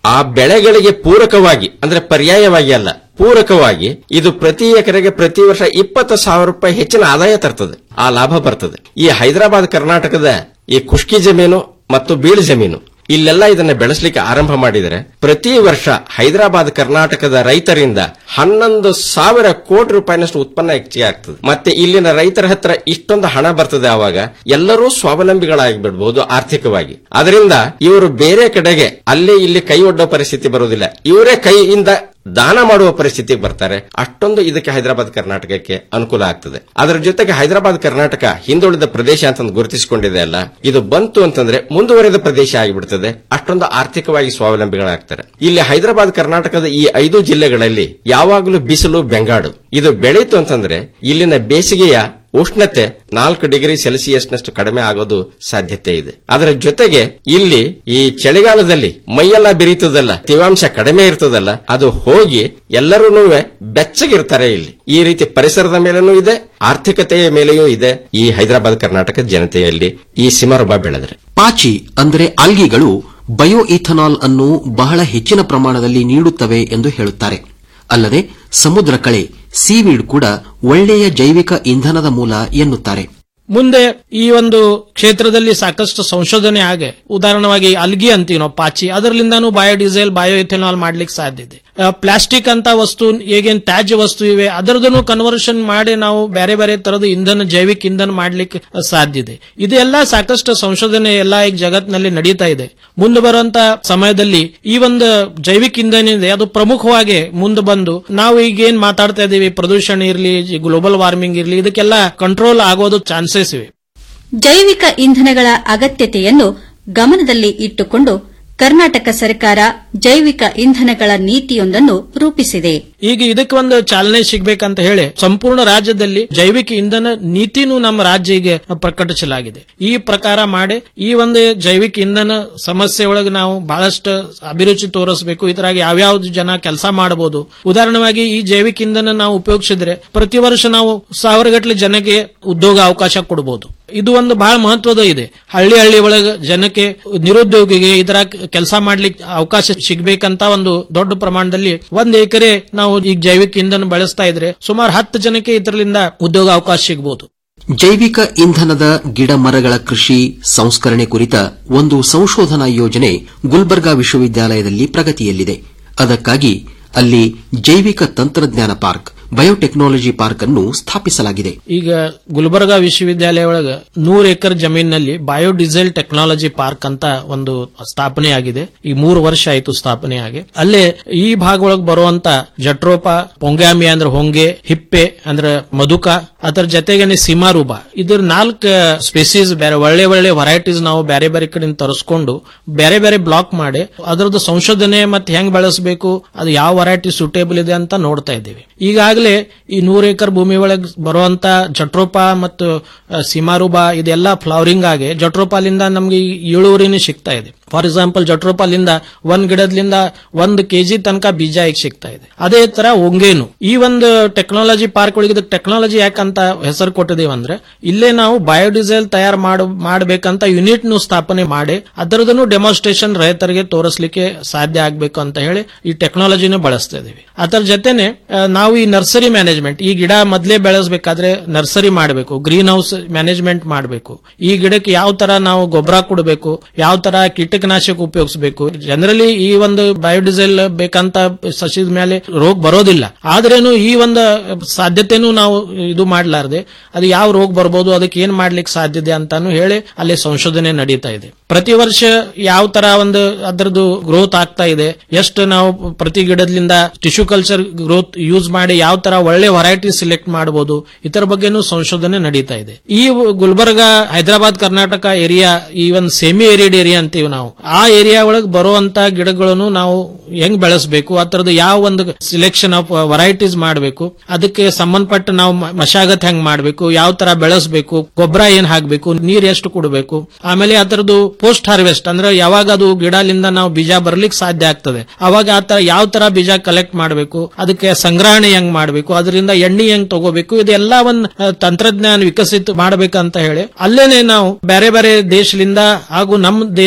ಆ ಬೆಳೆಗಳಿಗೆ ಪೂರಕವಾಗಿ ಅಂದ್ರೆ ಪರ್ಯಾಯವಾಗಿ ಅಲ್ಲ ಪೂರಕವಾಗಿ ಇದು ಪ್ರತಿ ಎಕರೆಗೆ ಪ್ರತಿ ವರ್ಷ ಇಪ್ಪತ್ತು ಸಾವಿರ ರೂಪಾಯಿ ಹೆಚ್ಚಿನ ಆದಾಯ ತರ್ತದೆ ಆ ಲಾಭ ಬರ್ತದೆ ಈ ಹೈದರಾಬಾದ್ ಕರ್ನಾಟಕದ ಈ ಕುಷ್ಕಿ ಜಮೀನು ಮತ್ತು ಬೀಳು ಜಮೀನು ಇಲ್ಲೆಲ್ಲ ಇದನ್ನ ಬೆಳೆಸಲಿಕ್ಕೆ ಆರಂಭ ಮಾಡಿದರೆ ಪ್ರತಿ ವರ್ಷ ಹೈದರಾಬಾದ್ ಕರ್ನಾಟಕದ ರೈತರಿಂದ ಹನ್ನೊಂದು ಸಾವಿರ ಕೋಟಿ ರೂಪಾಯಿನಷ್ಟು ಉತ್ಪನ್ನ ಹೆಚ್ಚಿಗೆ ಆಗ್ತದೆ ಮತ್ತೆ ಇಲ್ಲಿನ ರೈತರ ಹತ್ರ ಇಷ್ಟೊಂದು ಹಣ ಬರ್ತದೆ ಆವಾಗ ಎಲ್ಲರೂ ಸ್ವಾವಲಂಬಿಗಳಾಗಿ ಬಿಡಬಹುದು ಆರ್ಥಿಕವಾಗಿ ಅದರಿಂದ ಇವರು ಬೇರೆ ಕಡೆಗೆ ಅಲ್ಲೇ ಇಲ್ಲಿ ಕೈ ಒಡ್ಡೋ ಪರಿಸ್ಥಿತಿ ಬರುವುದಿಲ್ಲ ಇವರೇ ಕೈಯಿಂದ ದಾನ ಮಾಡುವ ಪರಿಸ್ಥಿತಿಗೆ ಬರ್ತಾರೆ ಅಷ್ಟೊಂದು ಇದಕ್ಕೆ ಹೈದರಾಬಾದ್ ಕರ್ನಾಟಕಕ್ಕೆ ಅನುಕೂಲ ಆಗ್ತದೆ ಅದರ ಜೊತೆಗೆ ಹೈದರಾಬಾದ್ ಕರ್ನಾಟಕ ಹಿಂದುಳಿದ ಪ್ರದೇಶ ಅಂತ ಗುರುತಿಸಿಕೊಂಡಿದೆ ಅಲ್ಲ ಇದು ಬಂತು ಅಂತಂದ್ರೆ ಮುಂದುವರೆದ ಪ್ರದೇಶ ಆಗಿಬಿಡ್ತದೆ ಅಷ್ಟೊಂದು ಆರ್ಥಿಕವಾಗಿ ಸ್ವಾವಲಂಬಿಗಳಾಗ್ತಾರೆ ಇಲ್ಲಿ ಹೈದರಾಬಾದ್ ಕರ್ನಾಟಕದ ಈ ಐದು ಜಿಲ್ಲೆಗಳಲ್ಲಿ ಯಾವಾಗಲೂ ಬಿಸಿಲು ಬೆಂಗಾಡು ಇದು ಬೆಳೀತು ಅಂತಂದ್ರೆ ಇಲ್ಲಿನ ಬೇಸಿಗೆಯ ಉಷ್ಣತೆ ನಾಲ್ಕು ಡಿಗ್ರಿ ಸೆಲ್ಸಿಯಸ್ನಷ್ಟು ಕಡಿಮೆ ಆಗೋದು ಸಾಧ್ಯತೆ ಇದೆ ಅದರ ಜೊತೆಗೆ ಇಲ್ಲಿ ಈ ಚಳಿಗಾಲದಲ್ಲಿ ಮೈಯೆಲ್ಲ ಬಿರಿತದಲ್ಲ ತೇವಾಂಶ ಕಡಿಮೆ ಇರ್ತದಲ್ಲ ಅದು ಹೋಗಿ ಎಲ್ಲರೂ ಬೆಚ್ಚಗಿರ್ತಾರೆ ಇಲ್ಲಿ ಈ ರೀತಿ ಪರಿಸರದ ಮೇಲೂ ಇದೆ ಆರ್ಥಿಕತೆಯ ಮೇಲೆಯೂ ಇದೆ ಈ ಹೈದರಾಬಾದ್ ಕರ್ನಾಟಕ ಜನತೆಯಲ್ಲಿ ಈ ಸಿಮರೊಬ್ಬ ಬೆಳೆದ್ರೆ ಪಾಚಿ ಅಂದರೆ ಆಲ್ಗಿಗಳು ಬಯೋ ಇಥನಾಲ್ ಅನ್ನು ಬಹಳ ಹೆಚ್ಚಿನ ಪ್ರಮಾಣದಲ್ಲಿ ನೀಡುತ್ತವೆ ಎಂದು ಹೇಳುತ್ತಾರೆ ಅಲ್ಲದೆ ಸಮುದ್ರ ಕಳೆ ಸೀವೀಡ್ ಕೂಡ ಒಳ್ಳೆಯ ಜೈವಿಕ ಇಂಧನದ ಮೂಲ ಎನ್ನುತ್ತಾರೆ ಮುಂದೆ ಈ ಒಂದು ಕ್ಷೇತ್ರದಲ್ಲಿ ಸಾಕಷ್ಟು ಸಂಶೋಧನೆ ಆಗೆ ಉದಾಹರಣವಾಗಿ ಅಲ್ಗಿ ಅಂತೀವಿ ನಾವು ಪಾಚಿ ಅದರಲ್ಲಿಂದಾನು ಬಯೋಡೀಸೆಲ್ ಬಯೋ ಇಥೆನಾಲ್ ಮಾಡ್ಲಿಕ್ಕೆ ಸಾಧ್ಯ ಇದೆ ಆ, ಪ್ಲಾಸ್ಟಿಕ್ ಅಂತ ವಸ್ತು ಹೇಗೇನ್ ತ್ಯಾಜ್ಯ ವಸ್ತು ಇವೆ ಅದರದನ್ನು ಕನ್ವರ್ಷನ್ ಮಾಡಿ ನಾವು ಬೇರೆ ಬೇರೆ ತರದ ಇಂಧನ ಜೈವಿಕ ಇಂಧನ ಮಾಡ್ಲಿಕ್ಕೆ ಸಾಧ್ಯ ಇದೆ ಇದೆಲ್ಲ ಸಾಕಷ್ಟು ಸಂಶೋಧನೆ ಎಲ್ಲ ಈಗ ಜಗತ್ತಿನಲ್ಲಿ ನಡೀತಾ ಇದೆ ಮುಂದೆ ಬರುವಂತ ಸಮಯದಲ್ಲಿ ಈ ಒಂದು ಜೈವಿಕ ಇಂಧನ ಇದೆ ಅದು ಪ್ರಮುಖವಾಗಿ ಮುಂದೆ ಬಂದು ನಾವು ಈಗ ಏನ್ ಮಾತಾಡ್ತಾ ಇದೀವಿ ಪ್ರದೂಷಣ ಇರಲಿ ಗ್ಲೋಬಲ್ ವಾರ್ಮಿಂಗ್ ಇರಲಿ ಇದಕ್ಕೆಲ್ಲ ಕಂಟ್ರೋಲ್ ಆಗೋದು ಚಾನ್ಸಸ್ ಇವೆ ಜೈವಿಕ ಇಂಧನಗಳ ಅಗತ್ಯತೆಯನ್ನು ಗಮನದಲ್ಲಿ ಇಟ್ಟುಕೊಂಡು ಕರ್ನಾಟಕ ಸರ್ಕಾರ ಜೈವಿಕ ಇಂಧನಗಳ ನೀತಿಯೊಂದನ್ನು ರೂಪಿಸಿದೆ ಈಗ ಇದಕ್ಕೆ ಒಂದು ಚಾಲನೆ ಸಿಗ್ಬೇಕಂತ ಹೇಳಿ ಸಂಪೂರ್ಣ ರಾಜ್ಯದಲ್ಲಿ ಜೈವಿಕ ಇಂಧನ ನೀತಿನೂ ನಮ್ಮ ರಾಜ್ಯ ಈಗ ಪ್ರಕಟಿಸಲಾಗಿದೆ ಈ ಪ್ರಕಾರ ಮಾಡಿ ಈ ಒಂದು ಜೈವಿಕ ಇಂಧನ ಸಮಸ್ಯೆ ಒಳಗೆ ನಾವು ಬಹಳಷ್ಟು ಅಭಿರುಚಿ ತೋರಿಸಬೇಕು ಇದರಾಗಿ ಯಾವ್ಯಾವ್ದು ಜನ ಕೆಲಸ ಮಾಡಬಹುದು ಉದಾಹರಣವಾಗಿ ಈ ಜೈವಿಕ ಇಂಧನ ನಾವು ಉಪಯೋಗಿಸಿದ್ರೆ ಪ್ರತಿ ವರ್ಷ ನಾವು ಸಾವಿರಗಟ್ಟಲೆ ಜನಕ್ಕೆ ಉದ್ಯೋಗ ಅವಕಾಶ ಕೊಡಬಹುದು ಇದು ಒಂದು ಬಹಳ ಮಹತ್ವದ ಇದೆ ಹಳ್ಳಿ ಹಳ್ಳಿ ಒಳಗೆ ಜನಕ್ಕೆ ನಿರುದ್ಯೋಗಿಗೆ ಇದರ ಕೆಲಸ ಮಾಡ್ಲಿಕ್ಕೆ ಅವಕಾಶ ಸಿಗ್ಬೇಕಂತ ಒಂದು ದೊಡ್ಡ ಪ್ರಮಾಣದಲ್ಲಿ ಒಂದ್ ಎಕರೆ ನಾವು ಈಗ ಜೈವಿಕ ಇಂಧನ ಬಳಸ್ತಾ ಇದ್ರೆ ಸುಮಾರು ಹತ್ತು ಜನಕ್ಕೆ ಇದರಿಂದ ಉದ್ಯೋಗ ಅವಕಾಶ ಸಿಗಬಹುದು ಜೈವಿಕ ಇಂಧನದ ಗಿಡ ಮರಗಳ ಕೃಷಿ ಸಂಸ್ಕರಣೆ ಕುರಿತ ಒಂದು ಸಂಶೋಧನಾ ಯೋಜನೆ ಗುಲ್ಬರ್ಗಾ ವಿಶ್ವವಿದ್ಯಾಲಯದಲ್ಲಿ ಪ್ರಗತಿಯಲ್ಲಿದೆ ಅದಕ್ಕಾಗಿ ಅಲ್ಲಿ ಜೈವಿಕ ತಂತ್ರಜ್ಞಾನ ಪಾರ್ಕ್ ಬಯೋಟೆಕ್ನಾಲಜಿ ಪಾರ್ಕ್ ಅನ್ನು ಸ್ಥಾಪಿಸಲಾಗಿದೆ ಈಗ ಗುಲ್ಬರ್ಗಾ ವಿಶ್ವವಿದ್ಯಾಲಯ ಒಳಗ ನೂರು ಎಕರೆ ಜಮೀನಿನಲ್ಲಿ ಬಯೋಡೀಸೆಲ್ ಟೆಕ್ನಾಲಜಿ ಪಾರ್ಕ್ ಅಂತ ಒಂದು ಸ್ಥಾಪನೆ ಆಗಿದೆ ಈ ಮೂರು ವರ್ಷ ಆಯಿತು ಸ್ಥಾಪನೆ ಆಗಿ ಅಲ್ಲೇ ಈ ಭಾಗ ಒಳಗೆ ಬರುವಂತ ಜಟ್ರೋಪ ಪೊಂಗ್ಯಾಮಿ ಅಂದ್ರೆ ಹೊಂಗೆ ಹಿಪ್ಪೆ ಅಂದ್ರೆ ಮಧುಕ ಅದರ ಜೊತೆಗೇನೆ ಸಿಮಾರೂಬ ಇದ್ರ ನಾಲ್ಕು ಸ್ಪೆಸೀಸ್ ಬೇರೆ ಒಳ್ಳೆ ಒಳ್ಳೆ ವೆರೈಟೀಸ್ ನಾವು ಬೇರೆ ಬೇರೆ ಕಡೆಯಿಂದ ತರಿಸ್ಕೊಂಡು ಬೇರೆ ಬೇರೆ ಬ್ಲಾಕ್ ಮಾಡಿ ಅದರದ್ದು ಸಂಶೋಧನೆ ಮತ್ತೆ ಹೆಂಗ್ ಬೆಳೆಸಬೇಕು ಅದು ಯಾವ ವೆರೈಟಿ ಸೂಟೇಬಲ್ ಇದೆ ಅಂತ ನೋಡ್ತಾ ಇದ್ದೀವಿ ಈಗಾಗಲೇ ಈ ನೂರು ಎಕರ್ ಭೂಮಿ ಒಳಗೆ ಬರುವಂತ ಜಟ್ರೋಪ ಮತ್ತು ಆ, ಸಿಮಾರುಬ ಇದೆಲ್ಲ ಫ್ಲವರಿಂಗ್ ಆಗಿ ಜಟ್ರೋಪಾಲಿಂದ ನಮ್ಗೆ ಈ ಇಳುವರಿನೇ ಸಿಗ್ತಾ ಇದೆ ಫಾರ್ ಎಕ್ಸಾಂಪಲ್ ಜಟ್ರೋಪಾಲಿಂದ ಒಂದ್ ಗಿಡದಿಂದ ಒಂದ್ ಕೆಜಿ ತನಕ ಬೀಜ ಈಗ ಸಿಗ್ತಾ ಇದೆ ಅದೇ ತರ ಒಂಗೇನು ಈ ಒಂದು ಟೆಕ್ನಾಲಜಿ ಪಾರ್ಕ್ ಒಳಗೆ ಇದಕ್ಕೆ ಟೆಕ್ನಾಲಜಿ ಯಾಕಂತ ಹೆಸರು ಕೊಟ್ಟಿದೀವಿ ಅಂದ್ರೆ ಇಲ್ಲೇ ನಾವು ಬಯೋಡೀಸೆಲ್ ತಯಾರು ಮಾಡ ಮಾಡಬೇಕಂತ ಯೂನಿಟ್ ನು ಸ್ಥಾಪನೆ ಮಾಡಿ ಅದರದನ್ನು ಡೆಮಾನ್ಸ್ಟ್ರೇಷನ್ ರೈತರಿಗೆ ತೋರಿಸಲಿಕ್ಕೆ ಸಾಧ್ಯ ಆಗ್ಬೇಕು ಅಂತ ಹೇಳಿ ಈ ಟೆಕ್ನಾಲಜಿನ ಬಳಸ್ತಾ ಇದೀವಿ ಅದರ ಜೊತೆನೆ ಆ, ನಾವು ಈ ನರ್ಸರಿ ಮ್ಯಾನೇಜ್ಮೆಂಟ್ ಈ ಗಿಡ ಮೊದಲೇ ಬೆಳೆಸಬೇಕಾದ್ರೆ ನರ್ಸರಿ ಮಾಡಬೇಕು ಗ್ರೀನ್ ಹೌಸ್ ಮ್ಯಾನೇಜ್ಮೆಂಟ್ ಮಾಡಬೇಕು ಈ ಗಿಡಕ್ಕೆ ಯಾವ ತರ ನಾವು ಗೊಬ್ಬರ ಕೊಡಬೇಕು ಯಾವ ತರ ಕೀಟನಾಶಕ ಉಪಯೋಗಿಸಬೇಕು ಜನರಲಿ ಈ ಒಂದು ಬಯೋಡೀಸೆಲ್ ಬೇಕಂತ ಸಸಿದ ಮೇಲೆ ರೋಗ ಬರೋದಿಲ್ಲ ಆದ್ರೇನು ಈ ಒಂದು ಸಾಧ್ಯತೆನೂ ನಾವು ಇದು ಮಾಡಲಾರ್ದೆ ಅದು ಯಾವ ರೋಗ ಬರ್ಬೋದು ಅದಕ್ಕೆ ಏನ್ ಮಾಡ್ಲಿಕ್ಕೆ ಸಾಧ್ಯತೆ ಅಂತಾನು ಹೇಳಿ ಅಲ್ಲಿ ಸಂಶೋಧನೆ ನಡೀತಾ ಇದೆ ಪ್ರತಿ ವರ್ಷ ಯಾವ ತರ ಒಂದು ಅದರದ್ದು ಗ್ರೋತ್ ಆಗ್ತಾ ಇದೆ ಎಷ್ಟು ನಾವು ಪ್ರತಿ ಗಿಡದಿಂದ ಟಿಶ್ಯೂ ಕಲ್ಚರ್ ಗ್ರೋತ್ ಯೂಸ್ ಮಾಡಿ ಯಾವ ತರ ಒಳ್ಳೆ ವೆರೈಟಿ ಸಿಲೆಕ್ಟ್ ಮಾಡಬಹುದು ಇದರ ಬಗ್ಗೆನೂ ಸಂಶೋಧನೆ ನಡೀತಾ ಇದೆ ಈ ಗುಲ್ಬರ್ಗಾ ಹೈದರಾಬಾದ್ ಕರ್ನಾಟಕ ಏರಿಯಾ ಈ ಒಂದು ಸೆಮಿ ಏರಿಯಡ್ ಏರಿಯಾ ಅಂತೀವಿ ನಾವು ಆ ಏರಿಯಾ ಒಳಗೆ ಬರುವಂತ ಗಿಡಗಳನ್ನು ನಾವು ಹೆಂಗ್ ಬೆಳೆಸಬೇಕು ಅದರದ್ದು ಯಾವ ಒಂದು ಸಿಲೆಕ್ಷನ್ ಆಫ್ ವೆರೈಟೀಸ್ ಮಾಡಬೇಕು ಅದಕ್ಕೆ ಸಂಬಂಧಪಟ್ಟ ನಾವು ಮ- ಮಶಾಗತ್ ಹೆಂಗ್ ಮಾಡಬೇಕು ಯಾವ ತರ ಬೆಳೆಸಬೇಕು ಗೊಬ್ಬರ ಏನ್ ಹಾಕ್ಬೇಕು ನೀರ್ ಎಷ್ಟು ಕೊಡಬೇಕು ಆಮೇಲೆ ಅದರದ್ದು ಪೋಸ್ಟ್ ಹಾರ್ವೆಸ್ಟ್ ಅಂದ್ರೆ ಯಾವಾಗ ಅದು ಗಿಡಲಿಂದ ನಾವು ಬೀಜ ಬರ್ಲಿಕ್ಕೆ ಸಾಧ್ಯ ಆಗ್ತದೆ ಅವಾಗ ಆ ತರ ಯಾವ ತರ ಬೀಜ ಕಲೆಕ್ಟ್ ಮಾಡಬೇಕು ಅದಕ್ಕೆ ಸಂಗ್ರಹಣೆ ಹೆಂಗ್ ಮಾಡಬೇಕು ಅದರಿಂದ ಎಣ್ಣೆ ಹೆಂಗ್ ತಗೋಬೇಕು ಇದೆಲ್ಲ ಒಂದು ಆ, ತಂತ್ರಜ್ಞಾನ ವಿಕಸಿತ ಮಾಡಬೇಕಂತ ಹೇಳಿ ಅಲ್ಲೇನೆ ನಾವು ಬೇರೆ ಬೇರೆ ದೇಶದಿಂದ ಹಾಗೂ ನಮ್ಮ ದೇಶದಿಂದ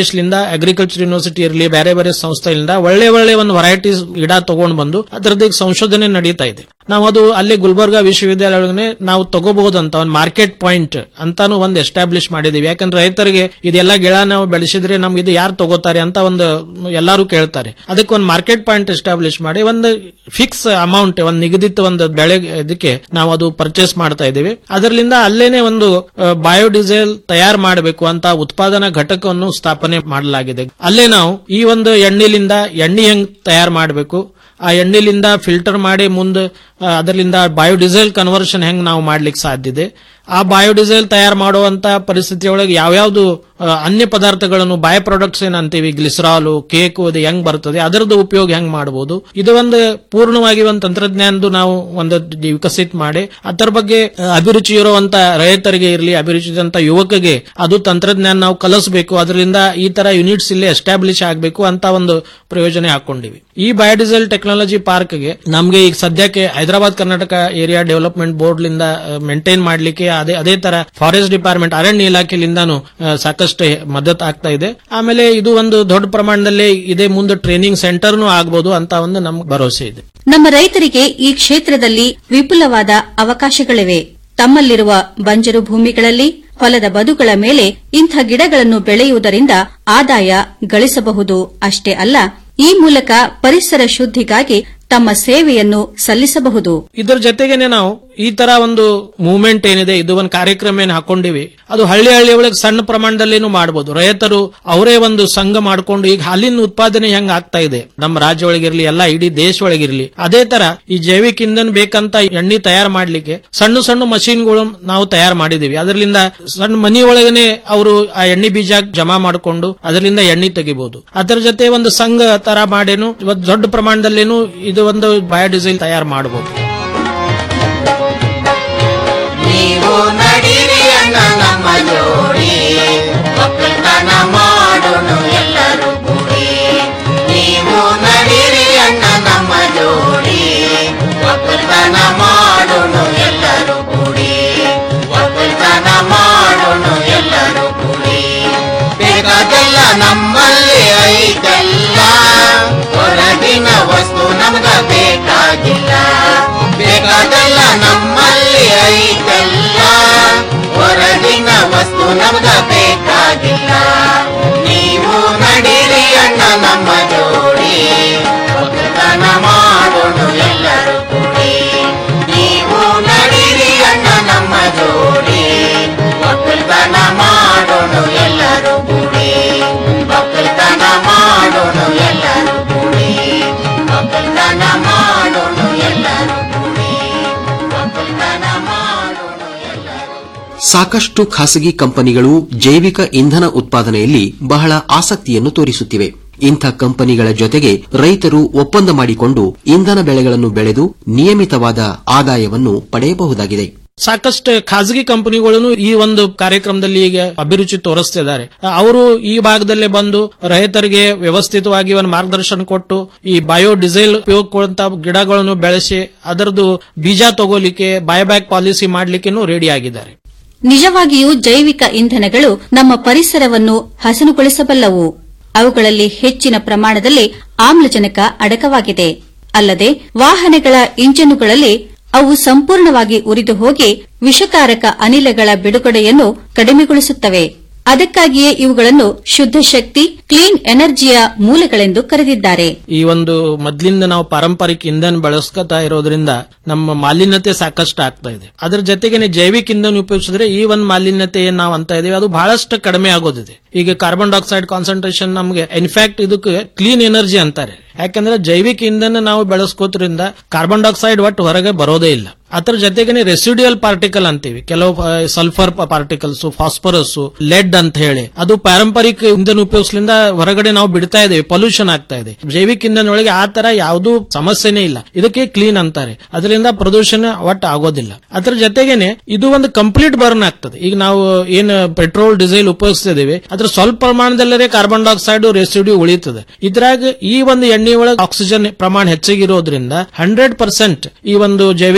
ಅಗ್ರಿಕಲ್ಚರ್ ಯೂನಿವರ್ಸಿಟಿ ಇರಲಿ ಬೇರೆ ಬೇರೆ ಸಂಸ್ಥೆಯಿಂದ ಒಳ್ಳೆ ಒಳ್ಳೆ ಒಂದು ವೆರೈಟೀಸ್ ಗಿಡ ತಗೊಂಡು ಬಂದು ಅದರದ್ದು ಈಗ ಸಂಶೋಧನೆ ನಡೀತಾ ಇದೆ ನಾವು ಅದು ಅಲ್ಲಿ ಗುಲ್ಬರ್ಗಾ ವಿಶ್ವವಿದ್ಯಾಲಯ ಒಳಗನೆ ನಾವು ತಗೋಬಹುದಂತ ಒಂದು ಮಾರ್ಕೆಟ್ ಪಾಯಿಂಟ್ ಅಂತಾನು ಒಂದು ಎಸ್ಟಾಬ್ಲಿಷ್ ಮಾಡಿದೀವಿ ಯಾಕಂದ್ರೆ ರೈತರಿಗೆ ಇದೆಲ್ಲ ಗಿಡ ನಾವು ಬೆಳೆಸಿದ್ರೆ ನಮ್ಗೆ ಇದು ಯಾರು ತಗೋತಾರೆ ಅಂತ ಒಂದು ಎಲ್ಲರೂ ಕೇಳ್ತಾರೆ ಅದಕ್ಕೆ ಒಂದು ಮಾರ್ಕೆಟ್ ಪಾಯಿಂಟ್ ಎಸ್ಟಾಬ್ಲಿಷ್ ಮಾಡಿ ಒಂದು ಫಿಕ್ಸ್ ಅಮೌಂಟ್ ಒಂದು ನಿಗದಿತ ಒಂದು ಬೆಳೆ ಇದಕ್ಕೆ ನಾವು ಅದು ಪರ್ಚೇಸ್ ಮಾಡ್ತಾ ಇದ್ದೀವಿ ಅದರಿಂದ ಅಲ್ಲೇನೆ ಒಂದು ಬಯೋಡೀಸೆಲ್ ತಯಾರು ಮಾಡಬೇಕು ಅಂತ ಉತ್ಪಾದನಾ ಘಟಕವನ್ನು ಸ್ಥಾಪನೆ ಮಾಡಲಾಗಿದೆ ಅಲ್ಲೇ ನಾವು ಈ ಒಂದು ಎಣ್ಣೆಲಿಂದ ಎಣ್ಣೆ ಹೆಂಗ್ ತಯಾರು ಮಾಡಬೇಕು ಆ ಎಣ್ಣೆಲಿಂದ ಫಿಲ್ಟರ್ ಮಾಡಿ ಮುಂದೆ ಆ, ಅದರಿಂದ ಬಯೋಡೀಸೆಲ್ ಕನ್ವರ್ಷನ್ ಹೆಂಗ್ ನಾವು ಮಾಡ್ಲಿಕ್ಕೆ ಸಾಧ್ಯ ಇದೆ ಆ ಬಯೋಡೀಸೆಲ್ ತಯಾರು ಮಾಡುವಂತ ಪರಿಸ್ಥಿತಿ ಒಳಗೆ ಯಾವ್ಯಾವ್ದು ಆ, ಅನ್ಯ ಪದಾರ್ಥಗಳನ್ನು ಬಯೋ ಪ್ರಾಡಕ್ಟ್ಸ್ ಏನ್ ಅಂತೀವಿ ಗ್ಲಿಸರಾಲು ಕೇಕ್ ಅದು ಹೆಂಗ್ ಬರ್ತದೆ ಅದರದ್ದು ಉಪಯೋಗ ಹೆಂಗ್ ಮಾಡಬಹುದು ಇದು ಒಂದು ಪೂರ್ಣವಾಗಿ ಒಂದು ತಂತ್ರಜ್ಞಾನದ್ದು ನಾವು ಒಂದು ವಿಕಸಿತ ಮಾಡಿ ಅದರ ಬಗ್ಗೆ ಆ, ಅಭಿರುಚಿ ಇರುವಂತ ರೈತರಿಗೆ ಇರಲಿ ಅಭಿರುಚಿ ಇರುವಂತ ಯುವಕರಿಗೆ ಅದು ತಂತ್ರಜ್ಞಾನ ನಾವು ಕಲಿಸಬೇಕು ಅದರಿಂದ ಈ ತರ ಯೂನಿಟ್ಸ್ ಇಲ್ಲಿ ಎಸ್ಟಾಬ್ಲಿಷ್ ಆಗಬೇಕು ಅಂತ ಒಂದು ಪ್ರಯೋಜನ ಹಾಕೊಂಡಿವಿ ಈ ಬಯೋಡೀಸೆಲ್ ಟೆಕ್ನಾಲಜಿ ಪಾರ್ಕ್ಗೆ ನಮ್ಗೆ ಈಗ ಸದ್ಯಕ್ಕೆ Hyderabad Karnataka area development board ಲಿಂದ ಮೇಂಟೈನ್ ಮಾಡ್ಲಿಕ್ಕೆ ಅದೇ ಅದೇ ತರ ಫಾರೆಸ್ಟ್ ಡಿಪಾರ್ಟ್ಮೆಂಟ್ ಅರಣ್ಯ ಇಲಾಖೆಲಿಂದಾನು ಆ, ಸಾಕಷ್ಟು ಮದತ್ ಆಗ್ತಾ ಇದೆ ಆಮೇಲೆ ಇದು ಒಂದು ದೊಡ್ಡ ಪ್ರಮಾಣದಲ್ಲಿ ಇದೇ ಮುಂದೆ ಟ್ರೈನಿಂಗ್ ಸೆಂಟರ್ನು ಆಗಬಹುದು ಅಂತ ಒಂದು ನಮ್ಗೆ ಭರವಸೆ ಇದೆ ನಮ್ಮ ರೈತರಿಗೆ ಈ ಕ್ಷೇತ್ರದಲ್ಲಿ ವಿಪುಲವಾದ ಅವಕಾಶಗಳಿವೆ ತಮ್ಮಲ್ಲಿರುವ ಬಂಜರು ಭೂಮಿಗಳಲ್ಲಿ ಹೊಲದ ಬದುಗಳ ಮೇಲೆ ಇಂಥ ಗಿಡಗಳನ್ನು ಬೆಳೆಯುವುದರಿಂದ ಆದಾಯ ಗಳಿಸಬಹುದು ಅಷ್ಟೇ ಅಲ್ಲ ಈ ಮೂಲಕ ಪರಿಸರ ಶುದ್ಧಿಗಾಗಿ ತಮ್ಮ ಸೇವೆಯನ್ನು ಸಲ್ಲಿಸಬಹುದು ಇದರ ಜೊತೆಗೇನೆ ನಾವು ಈ ತರ ಒಂದು ಮೂವ್ಮೆಂಟ್ ಏನಿದೆ ಇದು ಒಂದು ಕಾರ್ಯಕ್ರಮ ಏನ್ ಹಾಕೊಂಡಿವಿ ಅದು ಹಳ್ಳಿ ಹಳ್ಳಿ ಒಳಗೆ ಸಣ್ಣ ಪ್ರಮಾಣದಲ್ಲೇನು ಮಾಡಬಹುದು ರೈತರು ಅವರೇ ಒಂದು ಸಂಘ ಮಾಡ್ಕೊಂಡು ಈಗ ಹಾಲಿನ ಉತ್ಪಾದನೆ ಹೆಂಗ್ ಆಗ್ತಾ ಇದೆ ನಮ್ಮ ರಾಜ್ಯ ಒಳಗಿರ್ಲಿ ಎಲ್ಲ ಇಡೀ ದೇಶ ಒಳಗಿರ್ಲಿ ಅದೇ ತರ ಈ ಜೈವಿಕ ಇಂಧನ ಬೇಕಂತ ಎಣ್ಣೆ ತಯಾರು ಮಾಡ್ಲಿಕ್ಕೆ ಸಣ್ಣ ಸಣ್ಣ ಮಷೀನ್ಗಳು ನಾವು ತಯಾರು ಮಾಡಿದೀವಿ ಅದರಿಂದ ಸಣ್ಣ ಮನಿ ಒಳಗನೆ ಅವರು ಆ ಎಣ್ಣೆ ಬೀಜ ಜಮಾ ಮಾಡಿಕೊಂಡು ಅದರಿಂದ ಎಣ್ಣೆ ತೆಗಿಬಹುದು ಅದರ ಜೊತೆ ಒಂದು ಸಂಘ ತರ ಮಾಡೇನು ಇವತ್ತು ದೊಡ್ಡ ಪ್ರಮಾಣದಲ್ಲೇನು ಇದು ಒಂದು ಬಯೋಡೀಸೆಲ್ ತಯಾರು ಮಾಡಬಹುದು ನೀವು ನಡೀರಿ ಅಣ್ಣ ನಮ್ಮ ಜೋಡಿ ಒಕ್ಕಲ್ತನ ಮಾಡೋಣ ಎಲ್ಲರೂ ಕೂಡಿ ನೀವು ನಡೀರಿ ಅಣ್ಣ ನಮ್ಮ ಜೋಡಿ ಒಕ್ಕಲ್ತನ ಮಾಡೋಣ ಎಲ್ಲರೂ ಕೂಡಿ ಒಕ್ಕಲ್ತನ ಮಾಡೋಣ ಎಲ್ಲರೂ ಕೂಡಿ ಬೇಕಾದೆಲ್ಲ ನಮ್ಮಲ್ಲಿ ಐತೆಲ್ಲ ಹೊರಗಿನ ವಸ್ತು ನಮ್ಗ ಬೇಕಾಗಿಲ್ಲ ಬೇಕಾದೆಲ್ಲ ನಮ್ಮಲ್ಲಿ ಐತೆಲ್ಲ ಹೊರಗಿನ ವಸ್ತು ನಮ್ಗ ಬೇಕಾಗಿಲ್ಲ ನೀವು ನಡೀರಿ ಅಣ್ಣ ನಮ್ಮ ಜೋಡಿ ಒಕ್ಕಲ್ತನ ಮಾಡೋಣ ಎಲ್ಲರೂ ಕೂಡಿ ನೀವು ನಡೀರಿ ಅಣ್ಣ ನಮ್ಮ ಜೋಡಿ ಒಕ್ಕಲ್ತನ ಮಾಡೋಣ ಎಲ್ಲರೂ ಕೂಡಿ ಒಕ್ಕಲ್ತನ ಮಾಡೋಣ ಎಲ್ಲರೂ ಕೂಡಿ ಒಕ್ಕಲ್ತನ ಮಾಡೋಣ ಎಲ್ಲರೂ ಕೂಡಿ ಒಕ್ಕಲ್ತನ ಮಾಡೋಣ ಸಾಕಷ್ಟು ಖಾಸಗಿ ಕಂಪನಿಗಳು ಜೈವಿಕ ಇಂಧನ ಉತ್ಪಾದನೆಯಲ್ಲಿ ಬಹಳ ಆಸಕ್ತಿಯನ್ನು ತೋರಿಸುತ್ತಿವೆ ಇಂಥ ಕಂಪನಿಗಳ ಜೊತೆಗೆ ರೈತರು ಒಪ್ಪಂದ ಮಾಡಿಕೊಂಡು ಇಂಧನ ಬೆಳೆಗಳನ್ನು ಬೆಳೆದು ನಿಯಮಿತವಾದ ಆದಾಯವನ್ನು ಪಡೆಯಬಹುದಾಗಿದೆ ಸಾಕಷ್ಟು ಖಾಸಗಿ ಕಂಪನಿಗಳನ್ನು ಈ ಒಂದು ಕಾರ್ಯಕ್ರಮದಲ್ಲಿ ಈಗ ಅಭಿರುಚಿ ತೋರಿಸ್ತಿದ್ದಾರೆ ಅವರು ಈ ಭಾಗದಲ್ಲೇ ಬಂದು ರೈತರಿಗೆ ವ್ಯವಸ್ಥಿತವಾಗಿ ಒಂದು ಮಾರ್ಗದರ್ಶನ ಕೊಟ್ಟು ಈ ಬಯೋ ಡೀಸೆಲ್ ಉಪಯೋಗಕ್ಕಂತ ಗಿಡಗಳನ್ನು ಬೆಳೆಸಿ ಅದರದ್ದು ಬೀಜ ತಗೋಲಿಕ್ಕೆ ಬಯೋಬ್ಯಾಕ್ ಪಾಲಿಸಿ ಮಾಡ್ಲಿಕ್ಕೇನು ರೆಡಿ ಆಗಿದ್ದಾರೆ ನಿಜವಾಗಿಯೂ ಜೈವಿಕ ಇಂಧನಗಳು ನಮ್ಮ ಪರಿಸರವನ್ನು ಹಸನುಗೊಳಿಸಬಲ್ಲವು ಅವುಗಳಲ್ಲಿ ಹೆಚ್ಚಿನ ಪ್ರಮಾಣದಲ್ಲಿ ಆಮ್ಲಜನಕ ಅಡಕವಾಗಿದೆ ಅಲ್ಲದೆ ವಾಹನಗಳ ಇಂಜನ್ನುಗಳಲ್ಲಿ ಅವು ಸಂಪೂರ್ಣವಾಗಿ ಉರಿದು ಹೋಗಿ ವಿಷಕಾರಕ ಅನಿಲಗಳ ಬಿಡುಗಡೆಯನ್ನು ಕಡಿಮೆಗೊಳಿಸುತ್ತವೆ ಅದಕ್ಕಾಗಿಯೇ ಇವುಗಳನ್ನು ಶುದ್ಧ ಶಕ್ತಿ ಕ್ಲೀನ್ ಎನರ್ಜಿಯ ಮೂಲಗಳೆಂದು ಕರೆದಿದ್ದಾರೆ ಈ ಒಂದು ಮೊದ್ಲಿಂದ ನಾವು ಪಾರಂಪರಿಕ ಇಂಧನ ಬಳಸ್ಕೊತಾ ಇರೋದ್ರಿಂದ ನಮ್ಮ ಮಾಲಿನ್ಯತೆ ಸಾಕಷ್ಟು ಆಗ್ತಾ ಇದೆ ಅದ್ರ ಜೊತೆಗೆ ಜೈವಿಕ ಇಂಧನ ಉಪಯೋಗಿಸಿದ್ರೆ ಈ ಒಂದು ಮಾಲಿನ್ಯತೆ ಏನ್ ನಾವು ಅಂತ ಇದೀವಿ ಅದು ಬಹಳಷ್ಟು ಕಡಿಮೆ ಆಗೋದಿದೆ ಈಗ ಕಾರ್ಬನ್ ಡೈಆಕ್ಸೈಡ್ ಕಾನ್ಸಂಟ್ರೇಷನ್ ನಮಗೆ ಇನ್ಫ್ಯಾಕ್ಟ್ ಇದಕ್ಕೆ ಕ್ಲೀನ್ ಎನರ್ಜಿ ಅಂತಾರೆ ಯಾಕಂದ್ರೆ ಜೈವಿಕ ಇಂಧನ ನಾವು ಬೆಳೆಸ್ಕೋದ್ರಿಂದ ಕಾರ್ಬನ್ ಡೈಆಕ್ಸೈಡ್ ಒಟ್ಟು ಹೊರಗೆ ಬರೋದೇ ಇಲ್ಲ ಅದರ ಜೊತೆಗೆ ರೆಸಿಡ್ಯೂಯಲ್ ಪಾರ್ಟಿಕಲ್ ಅಂತೀವಿ ಕೆಲವು ಸಲ್ಫರ್ ಪಾರ್ಟಿಕಲ್ಸ್ ಫಾಸ್ಫರಸ್ ಲೆಡ್ ಅಂತ ಹೇಳಿ ಅದು ಪಾರಂಪರಿಕ ಇಂಧನ ಉಪಯೋಗಿಸ್ಲಿಂದ ಹೊರಗಡೆ ನಾವು ಬಿಡ್ತಾ ಇದ್ದೇವೆ ಪೊಲ್ಯೂಷನ್ ಆಗ್ತಾ ಇದೆ ಜೈವಿಕ ಇಂಧನ ಒಳಗೆ ಆ ತರ ಯಾವುದೂ ಸಮಸ್ಯೆನೇ ಇಲ್ಲ ಇದಕ್ಕೆ ಕ್ಲೀನ್ ಅಂತಾರೆ ಅದರಿಂದ ಪ್ರದೂಷಣ ಒಟ್ಟು ಆಗೋದಿಲ್ಲ ಅದರ ಜೊತೆಗೇನೆ ಇದು ಒಂದು ಕಂಪ್ಲೀಟ್ ಬರ್ನ್ ಆಗ್ತದೆ ಈಗ ನಾವು ಏನ್ ಪೆಟ್ರೋಲ್ ಡೀಸೆಲ್ ಉಪಯೋಗಿಸ್ತಾ ಇದೀವಿ ಅದ್ರ ಸ್ವಲ್ಪ ಪ್ರಮಾಣದಲ್ಲೇ ಕಾರ್ಬನ್ ಡೈಆಕ್ಸೈಡ್ ರೆಸಿಡ್ಯೂ ಉಳಿತದೆ ಇದ್ರಾಗ ಈ ಒಂದು ಎಣ್ಣೆ ಒಳಗೆ ಆಕ್ಸಿಜನ್ ಪ್ರಮಾಣ ಹೆಚ್ಚಿಗಿರೋದ್ರಿಂದ ಹಂಡ್ರೆಡ್ ಪರ್ಸೆಂಟ್ ಈ ಒಂದು ಜೈವಿಕ ಇಂಧನ